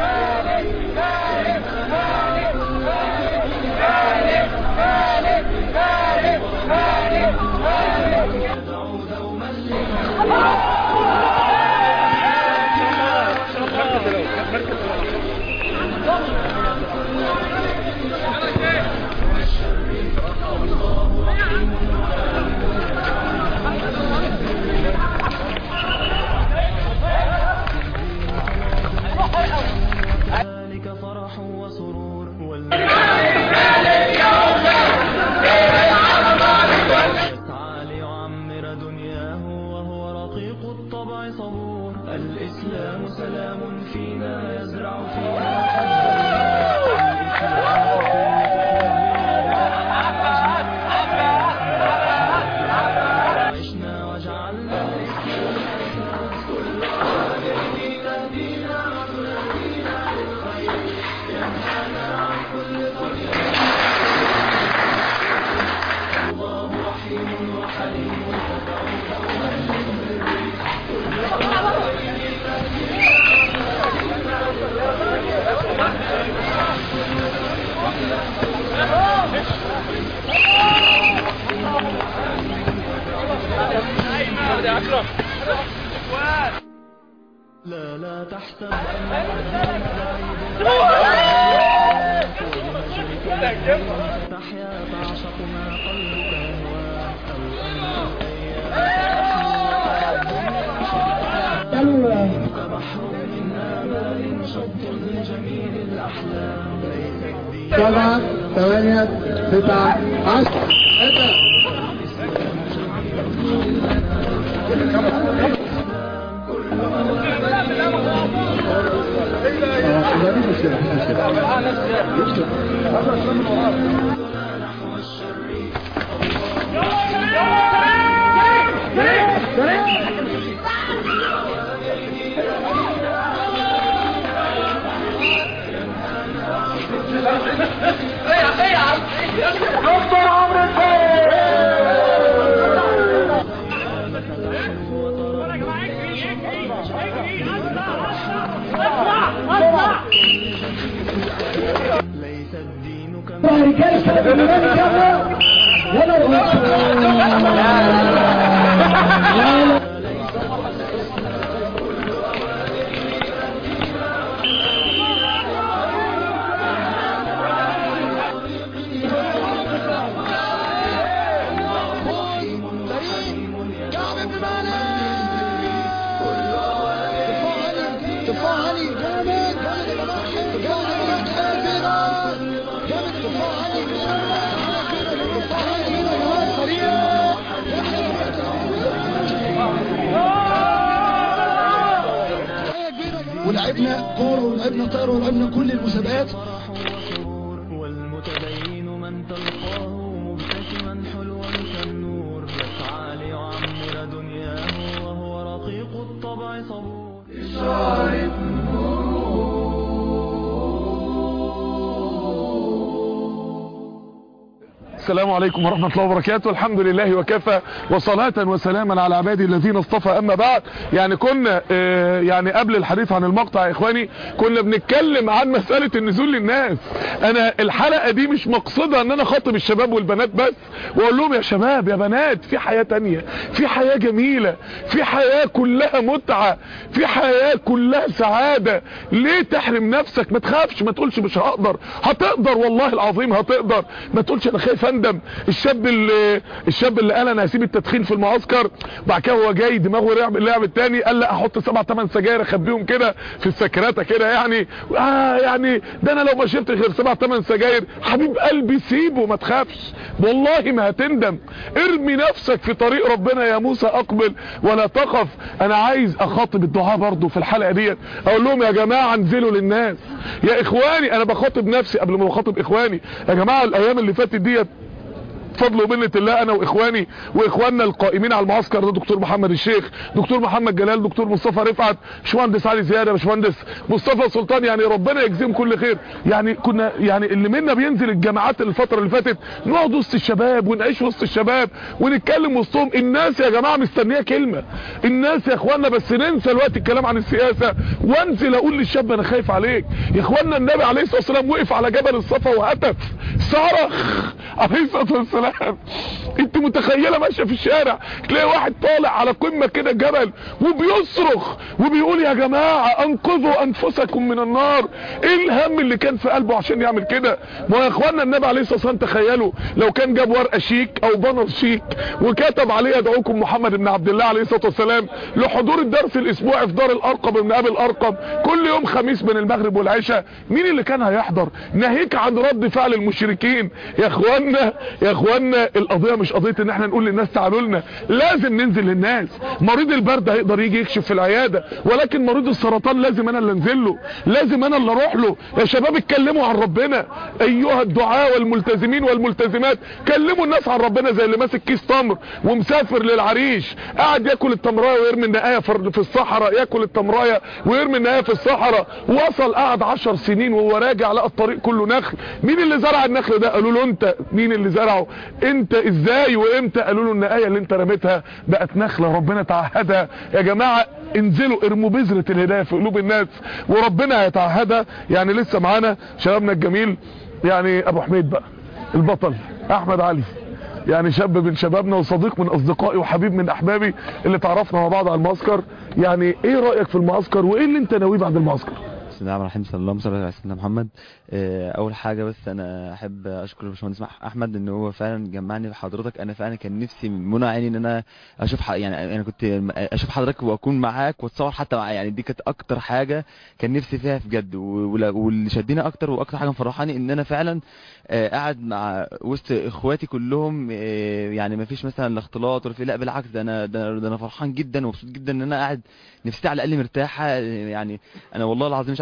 ذلك فرح وسرور يسعى ليعمر دنياه وهو رقيق الطبع صبور الإسلام سلام فينا يزرع فينا حبا عشنا وجعلنا الإسلام كل دينا دينا ونادينا للخير ينهانا عن كل ضيق الله رحيم وحليم تدعو دوما للبر لا لا تحسب أن الدين بعيد تحيا تعشق ما قلبك يهوى أو أن الأيام كبحر من آمال شط لجميل الأحلام ليس الدين سبعة ثمانية تسعة عشر دكتور عمرو رجال شباب الملك يلا الرسول ولعبنا كورة ولعبنا طايرة ولعبنا كل المسابقات والمتدين من تلقاه مبتسما حلوا كالنور يسعى ليعمر دنياه وهو رقيق الطبع صبور السلام عليكم ورحمة الله وبركاته الحمد لله وكفى وصلاة وسلاما على عبادي الذين اصطفى أما بعد يعني كنا آه، يعني قبل الحديث عن المقطع يا إخواني كنا بنتكلم عن مسألة النزول للناس أنا الحلقة دي مش مقصدة أن أنا خاطب الشباب والبنات بس وأقول لهم يا شباب يا بنات في حياة تانية في حياة جميلة في حياة كلها متعة في حياة كلها سعادة ليه تحرم نفسك ما تخافش ما تقولش مش هقدر هتقدر والله العظيم هتقدر ما تقولش انا خايف اندم الشاب اللي الشاب اللي قال انا هسيب التدخين في المعسكر بعد كده هو جاي دماغه لعب اللعب التاني قال لا احط سبع ثمان سجاير اخبيهم كده في السكراتة كده يعني اه يعني ده انا لو ما شربت غير سبع ثمان سجاير حبيب قلبي سيبه ما تخافش والله ما هتندم ارمي نفسك في طريق ربنا يا موسى اقبل ولا تخف انا عايز اخاطب الدعاء برضو في الحلقة ديت اقول لهم يا جماعة انزلوا للناس يا اخواني انا بخاطب نفسي قبل ما بخاطب اخواني يا جماعة الايام اللي فاتت ديت فضل ومنة الله انا واخواني واخواننا القائمين على المعسكر ده دكتور محمد الشيخ دكتور محمد جلال دكتور مصطفى رفعت باشمهندس علي زياده باشمهندس مصطفى سلطان يعني ربنا يجزيهم كل خير يعني كنا يعني اللي منا بينزل الجامعات الفتره اللي فاتت نقعد وسط الشباب ونعيش وسط الشباب ونتكلم وسطهم الناس يا جماعه مستنيه كلمه الناس يا اخوانا بس ننسى الوقت الكلام عن السياسه وانزل اقول للشاب انا خايف عليك يا اخوانا النبي عليه الصلاه والسلام وقف على جبل الصفا وهتف صرخ عليه الصلاه والسلام انت متخيله ماشيه في الشارع تلاقي واحد طالع على قمه كده جبل وبيصرخ وبيقول يا جماعه انقذوا انفسكم من النار ايه الهم اللي كان في قلبه عشان يعمل كده ما يا اخوانا النبي عليه الصلاه والسلام تخيلوا لو كان جاب ورقه شيك او بانر شيك وكتب عليه يدعوكم محمد بن عبد الله عليه الصلاه والسلام لحضور الدرس الاسبوعي في دار الارقم ابن ابي الارقم كل يوم خميس بين المغرب والعشاء مين اللي كان هيحضر ناهيك عن رد فعل المشركين يا اخوانا يا اخوانا القضيه مش قضيه ان احنا نقول للناس تعالوا لنا لازم ننزل للناس مريض البرد هيقدر يجي يكشف في العياده ولكن مريض السرطان لازم انا اللي انزل له لازم انا اللي اروح له يا شباب اتكلموا عن ربنا ايها الدعاء والملتزمين والملتزمات كلموا الناس عن ربنا زي اللي ماسك كيس تمر ومسافر للعريش قاعد ياكل التمرايه ويرمي النقايه في الصحراء ياكل التمرايه ويرمي النقايه في الصحراء وصل قعد عشر سنين وهو راجع لقى الطريق كله نخل مين اللي زرع النخل ده قالوا له انت مين اللي زرعه انت ازاي وامتى قالوا له النقايه اللي انت رميتها بقت نخله ربنا تعهدها يا جماعه انزلوا ارموا بذره الهدايه في قلوب الناس وربنا هيتعهدها يعني لسه معانا شبابنا الجميل يعني ابو حميد بقى البطل احمد علي يعني شاب من شبابنا وصديق من اصدقائي وحبيب من احبابي اللي تعرفنا مع بعض على المعسكر يعني ايه رايك في المعسكر وايه اللي انت ناويه بعد المعسكر بسم الله الرحمن الرحيم صلى الله عليه وسلم سيدنا محمد آه، اول حاجه بس انا احب اشكر الباشمهندس احمد ان هو فعلا جمعني بحضرتك انا فعلا كان نفسي من منى عيني ان انا اشوف ح- يعني انا كنت اشوف حضرتك واكون معاك واتصور حتى معاك يعني دي كانت اكتر حاجه كان نفسي فيها بجد و- ولا- واللي شدني اكتر واكتر حاجه مفرحاني ان انا فعلا آه، قاعد مع وسط اخواتي كلهم آه، يعني ما فيش مثلا لا اختلاط ولا في لا بالعكس ده انا ده ده انا فرحان جدا ومبسوط جدا ان انا قاعد نفسيتي على الاقل مرتاحه آه، يعني انا والله العظيم مش عايز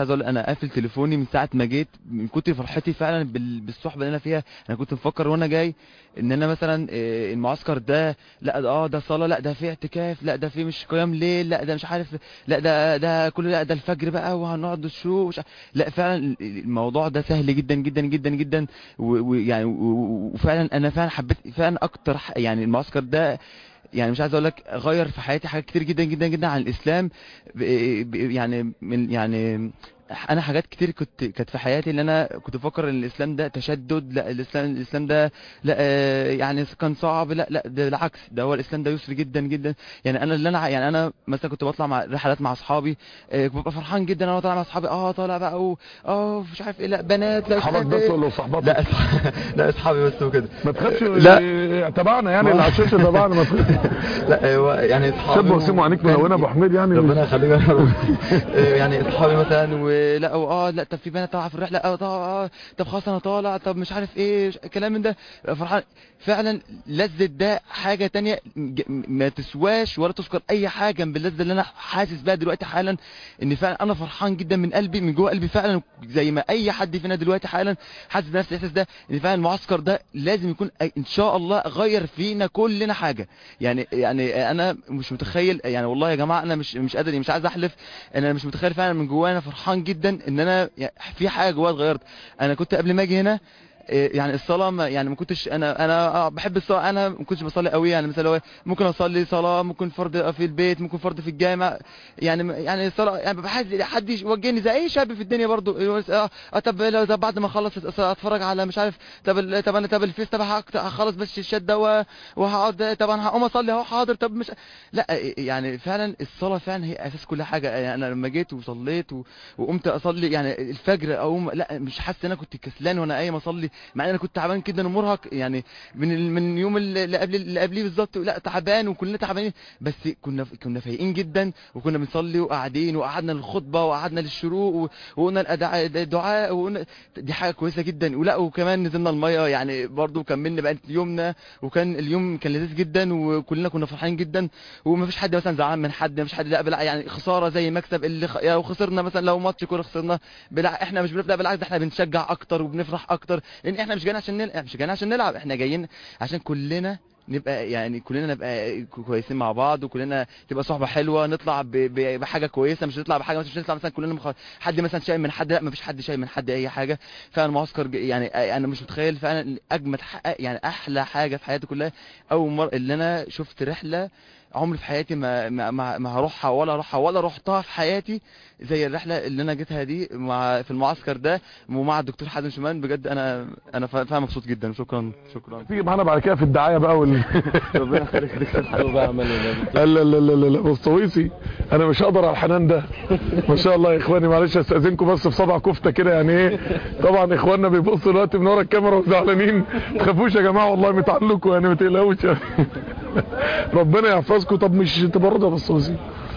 عايز اقول انا قافل تليفوني من ساعه ما جيت من كتر فرحتي فعلا بال- بالصحبه اللي انا فيها انا كنت مفكر وانا جاي ان انا مثلا آه، المعسكر ده لا ده اه ده صلاه لا ده في اعتكاف لا ده في مش قيام ليل لا ده مش عارف لا ده ده كله لا ده الفجر بقى وهنقعد الشروق ومش عارف- لا فعلا الموضوع ده سهل جدا جدا جدا جدا و- ويعني و- و- وفعلا انا فعلا حبيت فعلا اكتر ح- يعني المعسكر ده يعني مش عايز اقول لك غير في حياتي حاجات كتير جدا جدا جدا عن الاسلام ب- ب- يعني من يعني انا حاجات كتير كنت كانت في حياتي اللي انا كنت بفكر ان الاسلام ده تشدد لا الاسلام الاسلام ده لا آه، يعني كان صعب لا لا ده بالعكس ده هو الاسلام ده يسر جدا جدا يعني انا اللي انا يعني انا مثلا كنت بطلع مع رحلات مع اصحابي آه، ببقى فرحان جدا انا طالع مع اصحابي اه طالع بقى و- اه مش عارف ايه لا بنات لا مش صحابك عارف بس إيه. ولا صحباتك؟ لا لا اصحابي بس وكده ما تخافش لا تبعنا يعني اللي على الشاشه تبعنا ما تخافش لا هو يعني اصحابي شاب وسيم وعينيك ملونه ابو حميد يعني ربنا يخليك يا رب. آه، يعني اصحابي مثلا ولا اه لا طب في بنات طالعه في الرحله اه طب آه، طب خلاص انا طالع طب مش عارف ايه ش- كلام من ده فرحان فعلا لذة ده حاجه تانية ج- ما تسواش ولا تذكر اي حاجه جنب اللذة اللي انا حاسس بيها دلوقتي حالا ان فعلا انا فرحان جدا من قلبي من جوه قلبي فعلا زي ما اي حد فينا دلوقتي حالا حاسس بنفس الاحساس ده ان فعلا المعسكر ده لازم يكون أي- ان شاء الله غير فينا كلنا حاجه يعني يعني انا مش متخيل يعني والله يا جماعه انا مش مش قادر مش عايز احلف انا مش متخيل فعلا من جوايا انا فرحان جدا ان انا يعني في حاجه جوايا اتغيرت انا كنت قبل ما اجي هنا إيه، يعني الصلاه ما يعني ما كنتش انا انا آه بحب الصلاه انا ما كنتش بصلي قوي يعني مثلا لو ممكن اصلي صلاه ممكن فرض في البيت ممكن فرض في الجامع يعني يعني الصلاه يعني بحد حد يوجهني زي اي شاب في الدنيا برضو يقول اه آه، طب لو طب بعد ما اخلص أص- اتفرج على مش عارف طب ال- طب انا طب الفيس طب هقت- هخلص بس الشات ده و- وهقعد طب انا هقوم اصلي اهو حاضر طب مش لا يعني فعلا الصلاه فعلا هي اساس كل حاجه يعني انا لما جيت وصليت و... وقمت اصلي يعني الفجر اقوم لا مش حاسس ان انا كنت كسلان وانا قايم اصلي مع ان انا كنت تعبان جدا ومرهق يعني من ال... من اليوم اللي اللي قبل اللي قبليه بالظبط لا تعبان وكلنا تعبانين بس كنا كنا فايقين جدا وكنا بنصلي وقاعدين وقعدنا للخطبه وقعدنا للشروق و... وقلنا الأدع- الدعاء وقلنا دي حاجه كويسه جدا ولا وكمان نزلنا الميه يعني برضو كملنا بقى يومنا وكان اليوم كان لذيذ جدا وكلنا كنا فرحانين جدا وما فيش حد مثلا زعلان من حد ما فيش حد لا بلا يعني خساره زي مكسب اللي خ... لو خسرنا مثلا لو ماتش كوره خسرنا بلا احنا مش بنفرح بالعكس ده احنا بنشجع اكتر وبنفرح اكتر لان احنا مش جايين عشان نلعب مش جايين عشان نلعب احنا جايين عشان كلنا نبقى يعني كلنا نبقى كويسين مع بعض وكلنا تبقى صحبه حلوه نطلع ب... ب... بحاجه كويسه مش نطلع بحاجه مش نطلع مثلا كلنا مخ... حد مثلا شايل من حد لا ما فيش حد شايل من حد اي حاجه فعلا معسكر ج- يعني انا مش متخيل فعلا اجمد ح... يعني احلى حاجه في حياتي كلها اول مره اللي انا شفت رحله عمري في حياتي ما ما ما, ما هروحها ولا اروحها ولا رحتها في حياتي زي الرحله اللي انا جيتها دي مع في المعسكر ده ومع الدكتور حازم شومان بجد انا انا فا- فعلا مبسوط جدا شكرا شكرا تيجي معانا بعد كده في الدعايه بقى وال ربنا يخليك لا لا لا لا لا لا بسطويسي انا مش هقدر على الحنان ده ما شاء الله يا اخواني معلش استاذنكم بس في صبع كفته كده يعني ايه طبعا اخواننا بيبصوا دلوقتي من ورا الكاميرا وزعلانين ما تخافوش يا جماعه والله متعلقوا يعني ما تقلقوش يعني. ربنا يحفظكم طب مش تبرد يا بسطويسي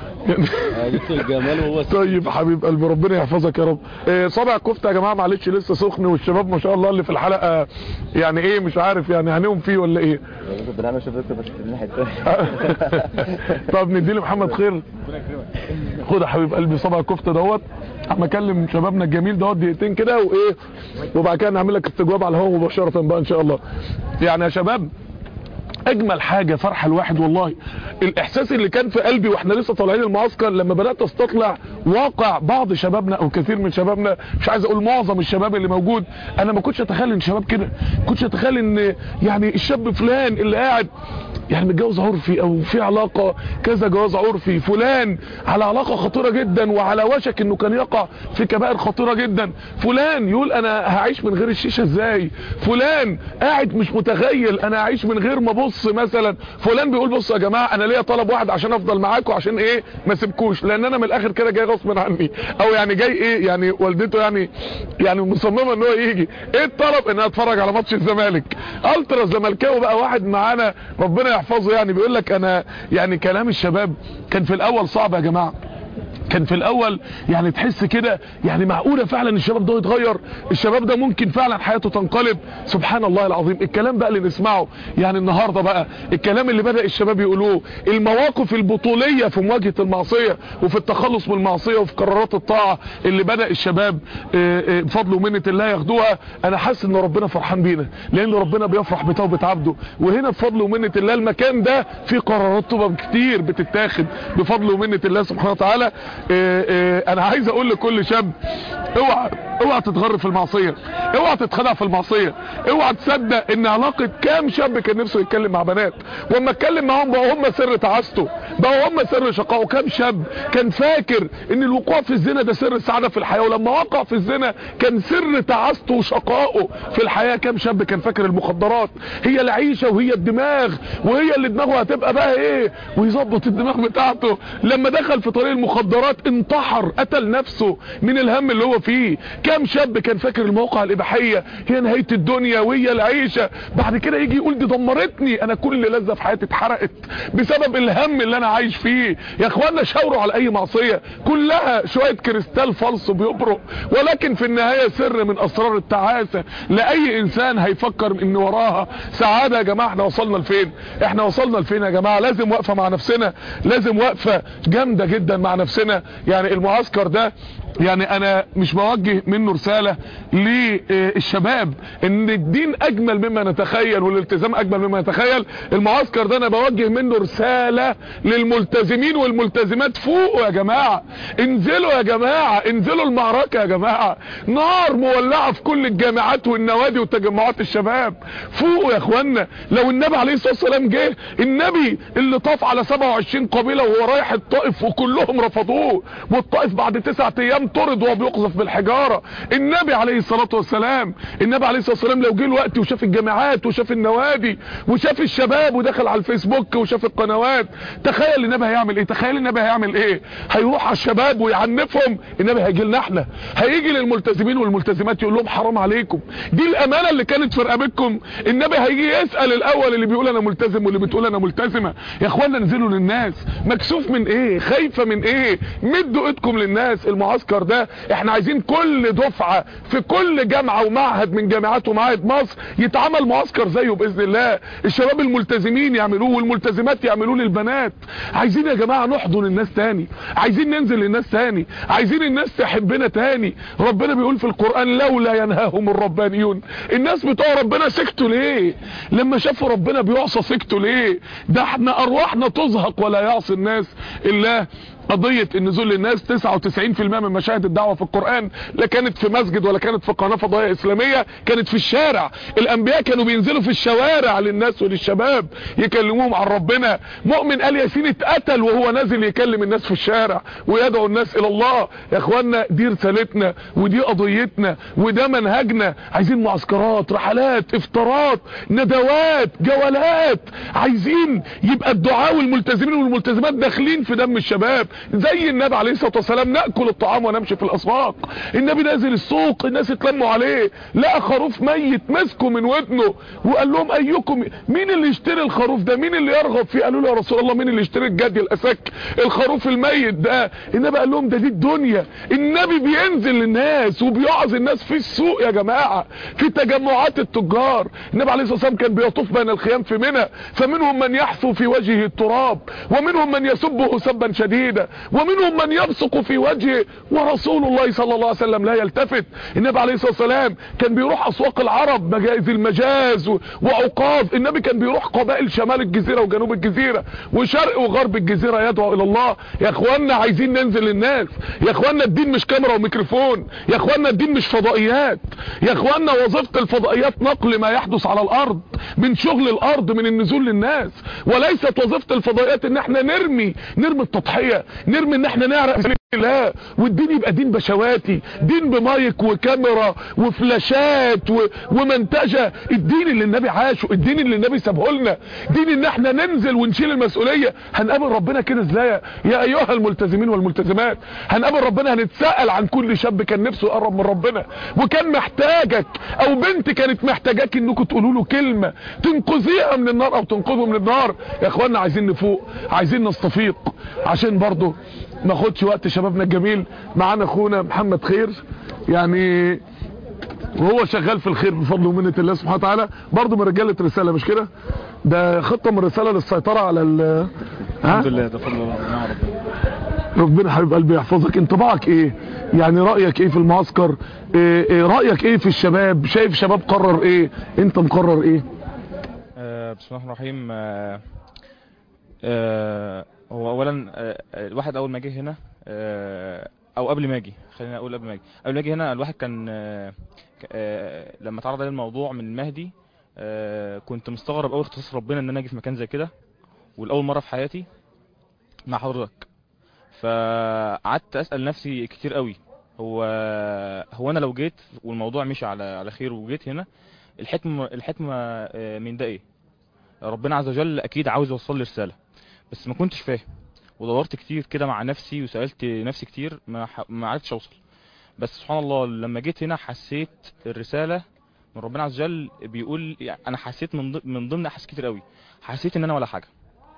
الجمال هو طيب حبيب قلبي ربنا يحفظك يا رب إيه صابع الكفته يا جماعه معلش لسه سخن والشباب ما شاء الله اللي في الحلقه يعني ايه مش عارف يعني هنقوم فيه ولا ايه بنعمل شوف بس في الناحيه الثانيه طب ندي لمحمد خير خد يا حبيب قلبي صبع الكفته دوت اما اكلم شبابنا الجميل دوت دقيقتين كده وايه وبعد كده نعمل لك استجواب على الهواء مباشره بقى ان شاء الله يعني يا شباب اجمل حاجه فرحه الواحد والله الاحساس اللي كان في قلبي واحنا لسه طالعين المعسكر لما بدات استطلع واقع بعض شبابنا او كثير من شبابنا مش عايز اقول معظم الشباب اللي موجود انا ما كنتش اتخيل ان شباب كده ما كنتش اتخيل ان يعني الشاب فلان اللي قاعد يعني متجوز عرفي او في علاقة كذا جواز عرفي فلان على علاقة خطيرة جدا وعلى وشك انه كان يقع في كبائر خطيرة جدا فلان يقول انا هعيش من غير الشيشة ازاي فلان قاعد مش متخيل انا هعيش من غير ما ابص مثلا فلان بيقول بصوا يا جماعة انا ليا طلب واحد عشان افضل معاكم عشان ايه ما سيبكوش لان انا من الاخر كده جاي غصب عني او يعني جاي ايه يعني والدته يعني يعني مصممة ان هو يجي ايه الطلب ان أنا اتفرج على ماتش الزمالك الترا زملكاوي بقى واحد معانا ربنا يحفظه يعني بيقول لك انا يعني كلام الشباب كان في الاول صعب يا جماعه كان في الاول يعني تحس كده يعني معقوله فعلا الشباب ده يتغير الشباب ده ممكن فعلا حياته تنقلب سبحان الله العظيم الكلام بقى اللي نسمعه يعني النهارده بقى الكلام اللي بدا الشباب يقولوه المواقف البطوليه في مواجهه المعصيه وفي التخلص من المعصيه وفي قرارات الطاعه اللي بدا الشباب آه، آه، بفضل ومنه الله ياخدوها انا حاسس ان ربنا فرحان بينا لان ربنا بيفرح بتوبه عبده وهنا بفضل ومنه الله المكان ده فيه قرارات توبه كتير بتتاخد بفضل ومنه الله سبحانه وتعالى آه، آه، انا عايز اقول لكل شاب اوعى اوعى تتغر في المعصيه اوعى تتخدع في المعصيه اوعى تصدق ان علاقه كام شاب كان نفسه يتكلم مع بنات واما اتكلم معاهم بقوا هم سر تعاسته بقوا هم سر شقائه كام شاب كان فاكر ان الوقوع في الزنا ده سر السعاده في الحياه ولما وقع في الزنا كان سر تعاسته وشقائه في الحياه كام شاب كان فاكر المخدرات هي العيشه وهي الدماغ وهي اللي دماغه هتبقى بقى ايه ويظبط الدماغ بتاعته لما دخل في طريق المخدرات انتحر قتل نفسه من الهم اللي هو فيه كام شاب كان فاكر الموقع الاباحيه هي نهايه الدنيا وهي العيشه بعد كده يجي يقول دي دمرتني انا كل لذه في حياتي اتحرقت بسبب الهم اللي انا عايش فيه يا اخوانا شاوروا على اي معصيه كلها شويه كريستال فالص بيبرق ولكن في النهايه سر من اسرار التعاسه لاي انسان هيفكر ان وراها سعاده يا جماعه احنا وصلنا لفين احنا وصلنا لفين يا جماعه لازم وقفه مع نفسنا لازم وقفه جامده جدا مع نفسنا يعني المعسكر ده يعني انا مش بوجه منه رسالة للشباب ان الدين اجمل مما نتخيل والالتزام اجمل مما نتخيل المعسكر ده انا بوجه منه رسالة للملتزمين والملتزمات فوقوا يا جماعة انزلوا يا جماعة انزلوا المعركة يا جماعة نار مولعة في كل الجامعات والنوادي وتجمعات الشباب فوقوا يا اخوانا لو النبي عليه الصلاة والسلام جه النبي اللي طاف على 27 قبيلة وهو رايح الطائف وكلهم رفضوه والطائف بعد تسعة ايام طرد وهو بيقذف بالحجارة النبي عليه الصلاة والسلام النبي عليه الصلاة والسلام لو جه الوقت وشاف الجامعات وشاف النوادي وشاف الشباب ودخل على الفيسبوك وشاف القنوات تخيل النبي هيعمل ايه تخيل النبي هيعمل ايه هيروح على الشباب ويعنفهم النبي هيجي لنا احنا هيجي للملتزمين والملتزمات يقول لهم حرام عليكم دي الامانة اللي كانت في رقبتكم النبي هيجي يسأل الاول اللي بيقول انا ملتزم واللي بتقول انا ملتزمة يا اخوانا انزلوا للناس مكسوف من ايه خايفة من ايه مدوا ايدكم للناس المعسكر ده احنا عايزين كل دفعة في كل جامعة ومعهد من جامعات ومعاهد مصر يتعمل معسكر زيه باذن الله الشباب الملتزمين يعملوه والملتزمات يعملوه للبنات عايزين يا جماعة نحضن الناس تاني عايزين ننزل للناس تاني عايزين الناس تحبنا تاني ربنا بيقول في القرآن لولا ينهاهم الربانيون الناس بتوع ربنا سكتوا ليه لما شافوا ربنا بيعصى سكتوا ليه ده احنا ارواحنا تزهق ولا يعصي الناس الله قضية النزول للناس 99% من مشاهد الدعوة في القرآن لا كانت في مسجد ولا كانت في قناة فضائية اسلامية كانت في الشارع الانبياء كانوا بينزلوا في الشوارع للناس وللشباب يكلموهم عن ربنا مؤمن قال ياسين اتقتل وهو نازل يكلم الناس في الشارع ويدعو الناس الى الله يا اخوانا دي رسالتنا ودي قضيتنا وده منهجنا عايزين معسكرات رحلات افطارات ندوات جولات عايزين يبقى الدعاء والملتزمين والملتزمات داخلين في دم الشباب زي النبي عليه الصلاه والسلام ناكل الطعام ونمشي في الاسواق النبي نازل السوق الناس اتلموا عليه لقى خروف ميت مسكه من ودنه وقال لهم ايكم مين اللي يشتري الخروف ده مين اللي يرغب فيه قالوا له يا رسول الله مين اللي يشتري الجدي الاسك الخروف الميت ده النبي قال لهم ده دي الدنيا النبي بينزل للناس وبيعظ الناس في السوق يا جماعه في تجمعات التجار النبي عليه الصلاه والسلام كان بيطوف بين الخيام في منى فمنهم من يحثو في وجهه التراب ومنهم من يسبه سبا شديدا ومنهم من يبصق في وجهه ورسول الله صلى الله عليه وسلم لا يلتفت النبي عليه الصلاه والسلام كان بيروح اسواق العرب مجاز المجاز و- وعقاظ النبي كان بيروح قبائل شمال الجزيره وجنوب الجزيره وشرق وغرب الجزيره يدعو الى الله يا اخوانا عايزين ننزل للناس يا اخوانا الدين مش كاميرا وميكروفون يا اخوانا الدين مش فضائيات يا اخوانا وظيفه الفضائيات نقل ما يحدث على الارض من شغل الارض من النزول للناس وليست وظيفه الفضائيات ان احنا نرمي نرمي التضحيه نرمي ان احنا نعرق في سبيل الله والدين يبقى دين بشواتي دين بمايك وكاميرا وفلاشات و... ومنتجه الدين اللي النبي عاشه الدين اللي النبي سابه لنا دين ان احنا ننزل ونشيل المسؤوليه هنقابل ربنا كده ازاي يا ايها الملتزمين والملتزمات هنقابل ربنا هنتساءل عن كل شاب كان نفسه يقرب من ربنا وكان محتاجك او بنت كانت محتاجاك انكم تقولوا له كلمه تنقذيها من النار او تنقذه من النار يا اخوانا عايزين نفوق عايزين نستفيق عشان برضه ما اخدش وقت شبابنا الجميل معانا اخونا محمد خير يعني وهو شغال في الخير بفضل ومنة الله سبحانه وتعالى برضه من رجالة رسالة مش كده ده خطة من رسالة للسيطرة على ال الحمد لله ده فضل الله ونعم ربنا ربنا حبيب قلبي يحفظك انطباعك ايه يعني رأيك ايه في المعسكر إيه إيه رأيك ايه في الشباب شايف شباب قرر ايه انت مقرر ايه آه، بسم الله الرحمن الرحيم آه، آه، هو اولا آه، الواحد اول ما جه هنا آه، او قبل ما اجي خلينا اقول قبل ما اجي قبل ما اجي هنا الواحد كان آه، ك- آه، لما اتعرض عليه الموضوع من المهدي آه، كنت مستغرب قوي اختصاص ربنا ان انا اجي في مكان زي كده والاول مره في حياتي مع حضرتك فقعدت اسال نفسي كتير قوي هو هو انا لو جيت والموضوع مشي على على خير وجيت هنا الحكمه الحكمه آه، من ده ايه ربنا عز وجل اكيد عاوز يوصل لي رساله بس ما كنتش فاهم ودورت كتير كده مع نفسي وسالت نفسي كتير ما ح... ما عرفتش اوصل بس سبحان الله لما جيت هنا حسيت الرساله من ربنا عز وجل بيقول يعني انا حسيت من ضمن من ضمن احاسيس كتير قوي حسيت ان انا ولا حاجه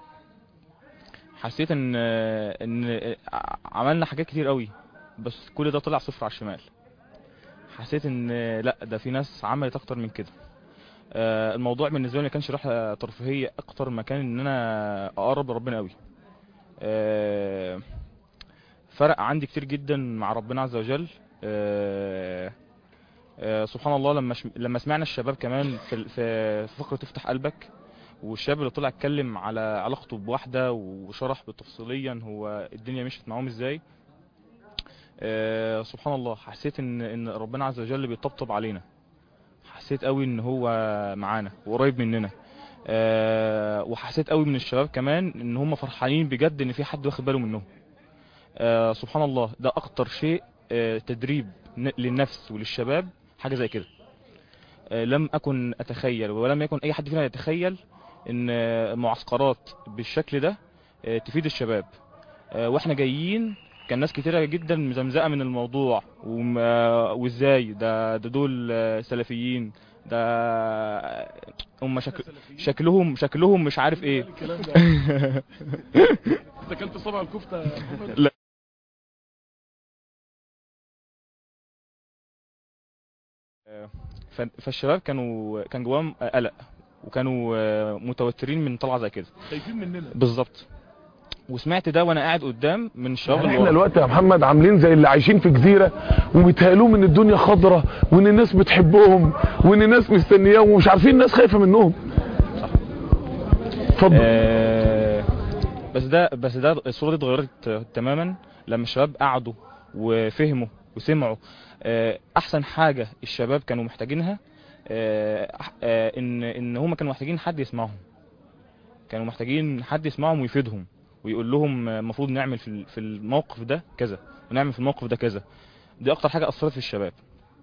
حسيت ان ان عملنا حاجات كتير قوي بس كل ده طلع صفر على الشمال حسيت ان لا ده في ناس عملت اكتر من كده آه، الموضوع بالنسبه لي ما كانش رحله ترفيهيه اكتر ما كان ان انا اقرب لربنا قوي آه، فرق عندي كتير جدا مع ربنا عز وجل آه، آه، سبحان الله لما ش... لما سمعنا الشباب كمان في ال- في في فقره تفتح قلبك والشاب اللي طلع اتكلم على علاقته بواحده وشرح بالتفصيليا هو الدنيا مشيت معاهم ازاي آه، سبحان الله حسيت ان ان ربنا عز وجل بيطبطب علينا حسيت قوي ان هو معانا وقريب مننا آه، وحسيت قوي من الشباب كمان ان هم فرحانين بجد ان في حد واخد باله منهم آه، سبحان الله ده اكتر شيء آه، تدريب ن- للنفس وللشباب حاجه زي كده آه، لم اكن اتخيل ولم يكن اي حد فينا يتخيل ان آه، معسكرات بالشكل ده آه، تفيد الشباب آه، واحنا جايين كان ناس كتيرة جدا مزمزقة من الموضوع وم- آه، وازاي ده ده دول آه، سلفيين ده آه، هم شكل شكلهم شكلهم مش عارف ايه انت اكلت صبع الكفته يا محمد لا ف- فالشباب كانوا كان جواهم قلق وكانوا آه، متوترين من طلعه زي كده خايفين مننا بالظبط وسمعت ده وانا قاعد قدام من الشباب اللي احنا ورا. الوقت يا محمد عاملين زي اللي عايشين في جزيرة ومتهيألهم ان الدنيا خضرة وان الناس بتحبهم وان الناس مستنياهم ومش عارفين الناس خايفة منهم اتفضل آه، بس ده بس ده الصوره دي اتغيرت آه، تماما لما الشباب قعدوا وفهموا وسمعوا آه، احسن حاجه الشباب كانوا محتاجينها آه، آه، ان ان هم كانوا محتاجين حد يسمعهم كانوا محتاجين حد يسمعهم ويفيدهم ويقول لهم آه، المفروض نعمل في ال- في الموقف ده كذا ونعمل في الموقف ده كذا دي اكتر حاجه اثرت في الشباب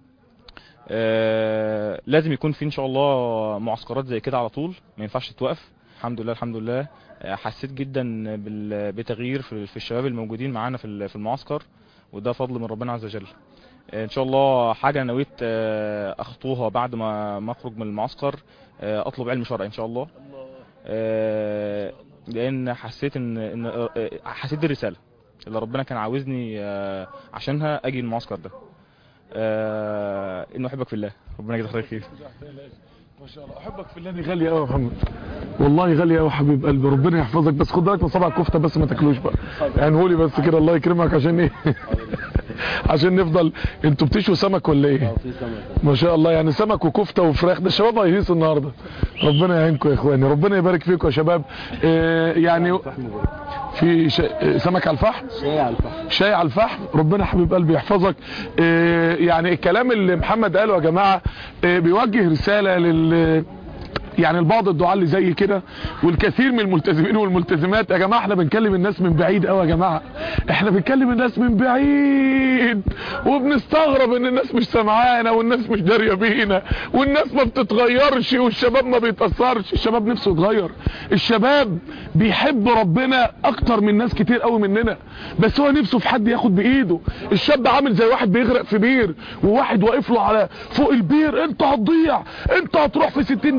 آه، لازم يكون في ان شاء الله معسكرات زي كده على طول ما ينفعش توقف الحمد لله الحمد لله آه، حسيت جدا بال- بتغيير في في الشباب الموجودين معانا في ال- في المعسكر وده فضل من ربنا عز وجل آه، ان شاء الله حاجه نويت آه، اخطوها بعد ما ما اخرج من المعسكر آه، اطلب علم شرعي ان شاء الله آه، لان حسيت ان ان آه، حسيت دي الرساله اللي ربنا كان عاوزني آه، عشانها اجي المعسكر ده آه، انه احبك في الله ربنا يجزاك خير خير ما شاء الله احبك في الله غالي قوي يا محمد والله غالي قوي حبيب قلبي ربنا يحفظك بس خد بالك من صبع الكفته بس ما تاكلوش بقى يعني هولي بس كده الله يكرمك عشان ايه عشان نفضل انتوا بتشوا سمك ولا ايه ما شاء الله يعني سمك وكفته وفراخ ده الشباب هيهيصوا النهارده ربنا يعينكم يا اخواني ربنا يبارك فيكم يا شباب آه، يعني في ش... آه، سمك على الفحم شاي على الفحم شاي على الفحم ربنا حبيب قلبي يحفظك آه، يعني الكلام اللي محمد قاله يا جماعة آه، بيوجه رسالة لل يعني البعض الدعاء اللي زي كده والكثير من الملتزمين والملتزمات يا جماعه احنا بنكلم الناس من بعيد قوي يا جماعه احنا بنكلم الناس من بعيد وبنستغرب ان الناس مش سامعانا والناس مش داريه بينا والناس ما بتتغيرش والشباب ما بيتاثرش الشباب نفسه يتغير الشباب بيحب ربنا اكتر من ناس كتير قوي مننا بس هو نفسه في حد ياخد بايده الشاب عامل زي واحد بيغرق في بير وواحد واقف له على فوق البير انت هتضيع انت هتروح في 60 دقيقه يا عم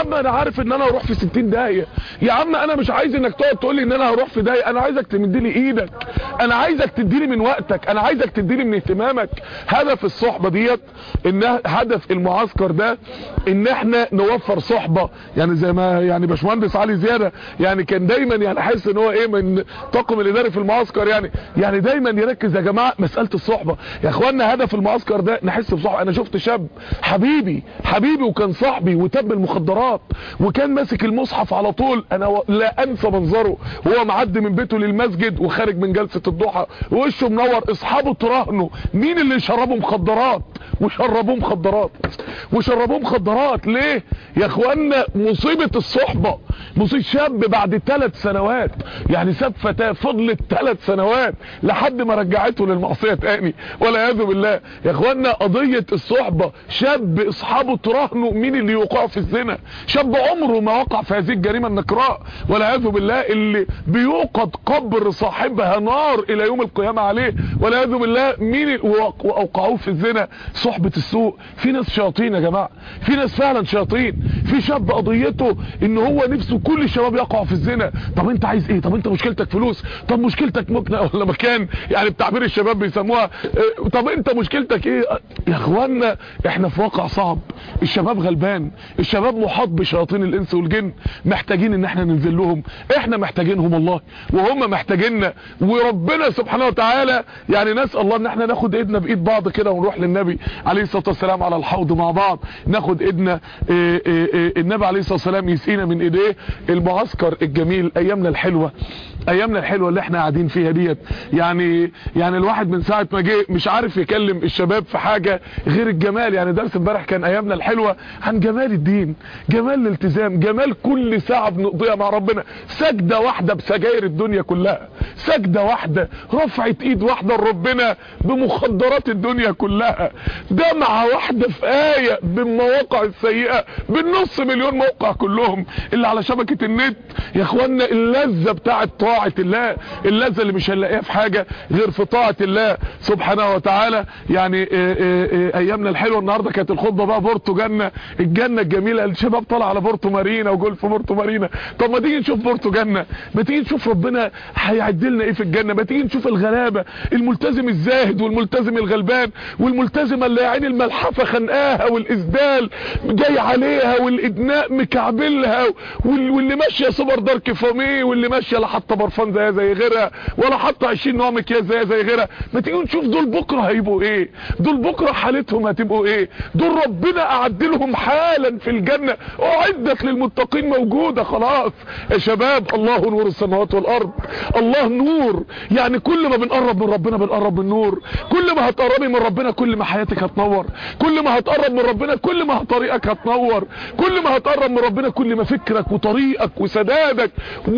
عم انا عارف ان انا هروح في 60 داهيه يا عم انا مش عايز انك تقعد تقول لي ان انا هروح في داهيه انا عايزك تمد لي ايدك انا عايزك تديني من وقتك انا عايزك تديني من اهتمامك هدف الصحبه ديت ان هدف المعسكر ده ان احنا نوفر صحبه يعني زي ما يعني باشمهندس علي زياده يعني كان دايما يعني حاسس ان هو ايه من طاقم الاداري في المعسكر يعني يعني دايما يركز يا جماعه مساله الصحبه يا اخوانا هدف المعسكر ده نحس بصحبه انا شفت شاب حبيبي حبيبي وكان صاحبي وتب المخدرات وكان ماسك المصحف على طول انا و... لا انسى منظره وهو معدي من بيته للمسجد وخارج من جلسه الضحى ووشه منور اصحابه تراهنوا مين اللي شربوا مخدرات وشربوه مخدرات وشربوه مخدرات ليه يا اخوانا مصيبه الصحبه مصيبه شاب بعد ثلاث سنوات يعني ساب فتاه فضلت ثلاث سنوات لحد ما رجعته للمعصيه تاني والعياذ بالله يا اخوانا قضيه الصحبه شاب اصحابه تراهنوا مين اللي يوقع في الزنا شاب عمره ما وقع في هذه الجريمه النكراء والعياذ بالله اللي بيوقد قبر صاحبها نار الى يوم القيامه عليه والعياذ بالله مين اللي واوقعوه في الزنا صحبه السوء في ناس شياطين يا جماعه في ناس فعلا شياطين في شاب قضيته ان هو نفسه كل الشباب يقعوا في الزنا طب انت عايز ايه طب انت مشكلتك فلوس طب مشكلتك مكنه ولا مكان يعني بتعبير الشباب بيسموها اه طب انت مشكلتك ايه يا اخوانا احنا في واقع صعب الشباب غلبان الشباب محاط بشياطين الانس والجن محتاجين ان احنا ننزل لهم احنا محتاجينهم والله وهم محتاجيننا وربنا سبحانه وتعالى يعني نسال الله ان احنا ناخد ايدنا بايد بعض كده ونروح للنبي عليه الصلاه والسلام على الحوض مع بعض ناخد ايدنا اه اه النبي عليه الصلاه والسلام يسقينا من ايديه المعسكر الجميل ايامنا الحلوه ايامنا الحلوه اللي احنا قاعدين فيها ديت يعني يعني الواحد من ساعه ما جه مش عارف يكلم الشباب في حاجه غير الجمال يعني درس امبارح كان ايامنا الحلوه عن جمال الدين جمال الالتزام جمال كل ساعه بنقضيها مع ربنا سجده واحده بسجاير الدنيا كلها سجده واحده رفعه ايد واحده لربنا بمخدرات الدنيا كلها دمعه واحده في ايه بالمواقع السيئه بالنص مليون موقع كلهم اللي على شبكه النت يا اخوانا اللذه بتاعه طاعه الله اللذه اللي مش هنلاقيها في حاجه غير في طاعه الله سبحانه وتعالى يعني إيه إيه إيه ايامنا الحلوه النهارده كانت الخطبه بقى بورتو جنه الجنه الجميله الشباب طلع على بورتو مارينا وجولف بورتو مارينا طب ما تيجي نشوف بورتو جنه ما تيجي نشوف ربنا هيعد لنا ايه في الجنه ما تيجي نشوف الغلابه الملتزم الزاهد والملتزم الغلبان والملتزمه اللي عين الملحفه خنقاها والاسدال جاي عليها والادناء مكعبلها واللي ماشيه سوبر دارك فامي واللي ماشيه لا حاطه برفان زي زي غيرها ولا حاطه 20 نوع مكياج زي زي غيرها ما تيجي نشوف دول بكره هيبقوا ايه دول بكره حالتهم هتبقوا ايه دول ربنا اعد لهم حالا في الجنه اعدت للمتقين موجوده خلاص يا شباب الله نور السماوات والارض الله نور يعني كل ما بنقرب من ربنا بنقرب من نور كل ما هتقربي من ربنا كل ما حياتك هتنور كل ما هتقرب من ربنا كل ما طريقك هتنور كل ما هتقرب من ربنا كل ما فكرك وطريقك وسدادك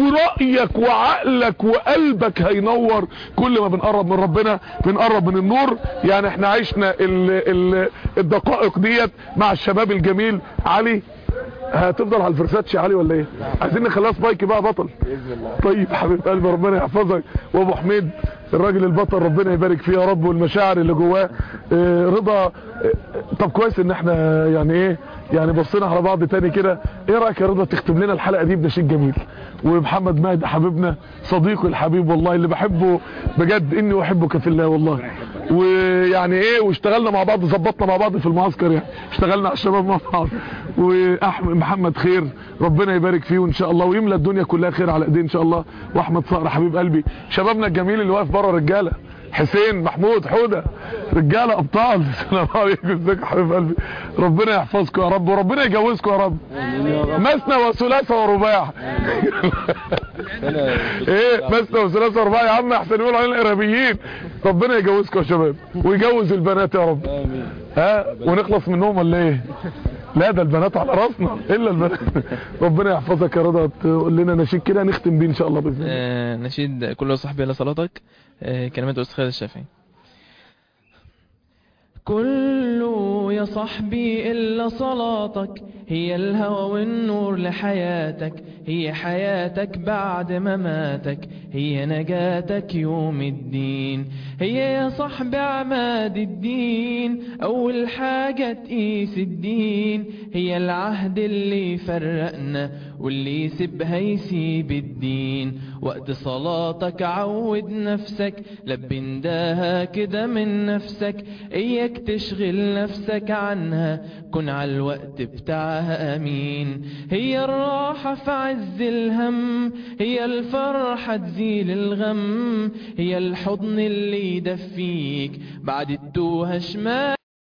ورأيك وعقلك وقلبك هينور كل ما بنقرب من ربنا بنقرب من النور يعني احنا عشنا ال ال الدقائق ديت مع الشباب الجميل علي هتفضل على الفرساتش يا علي ولا ايه عايزين نخليها سبايك بقى بطل باذن الله طيب حبيب قلبي ربنا يحفظك وابو حميد الراجل البطل ربنا يبارك فيه يا رب والمشاعر اللي جواه اه رضا اه طب كويس ان احنا يعني ايه يعني بصينا على بعض تاني كده ايه رايك يا رضا تختم لنا الحلقه دي بنشيد جميل ومحمد مهدي حبيبنا صديقي الحبيب والله اللي بحبه بجد اني احبك في الله والله ويعني ايه واشتغلنا مع بعض ظبطنا مع بعض في المعسكر يعني اشتغلنا على الشباب مع بعض واحمد محمد خير ربنا يبارك فيه وان شاء الله ويملى الدنيا كلها خير على ايديه ان شاء الله واحمد صقر حبيب قلبي شبابنا الجميل اللي واقف بره رجاله حسين محمود حوده رجاله ابطال السلام عليكم ازيكم يا حبيب قلبي ربنا يحفظكم يا رب وربنا يجوزكم يا رب مثنى وثلاثه ورباع ايه مثنى وثلاثه ورباع يا عم احسن يقولوا علينا الارهابيين ربنا يجوزكم يا شباب ويجوز البنات يا رب ها ونخلص منهم ولا ايه لا ده البنات على راسنا الا البنات ربنا يحفظك يا رضا تقول لنا نشيد كده نختم بيه ان شاء الله باذن الله آه نشيد كل صاحبي على صلاتك آه كلمات استاذ خالد الشافعي كل يا صاحبي إلا صلاتك هي الهوى والنور لحياتك هي حياتك بعد مماتك هي نجاتك يوم الدين هي يا صاحبي عماد الدين أول حاجة تقيس الدين هي العهد اللي فرقنا واللي يسيبها يسيب الدين وقت صلاتك عود نفسك لبي نداها كده من نفسك اياك تشغل نفسك عنها كن على الوقت بتاعها امين هي الراحة في عز الهم هي الفرحة تزيل الغم هي الحضن اللي يدفيك بعد التوهة شمال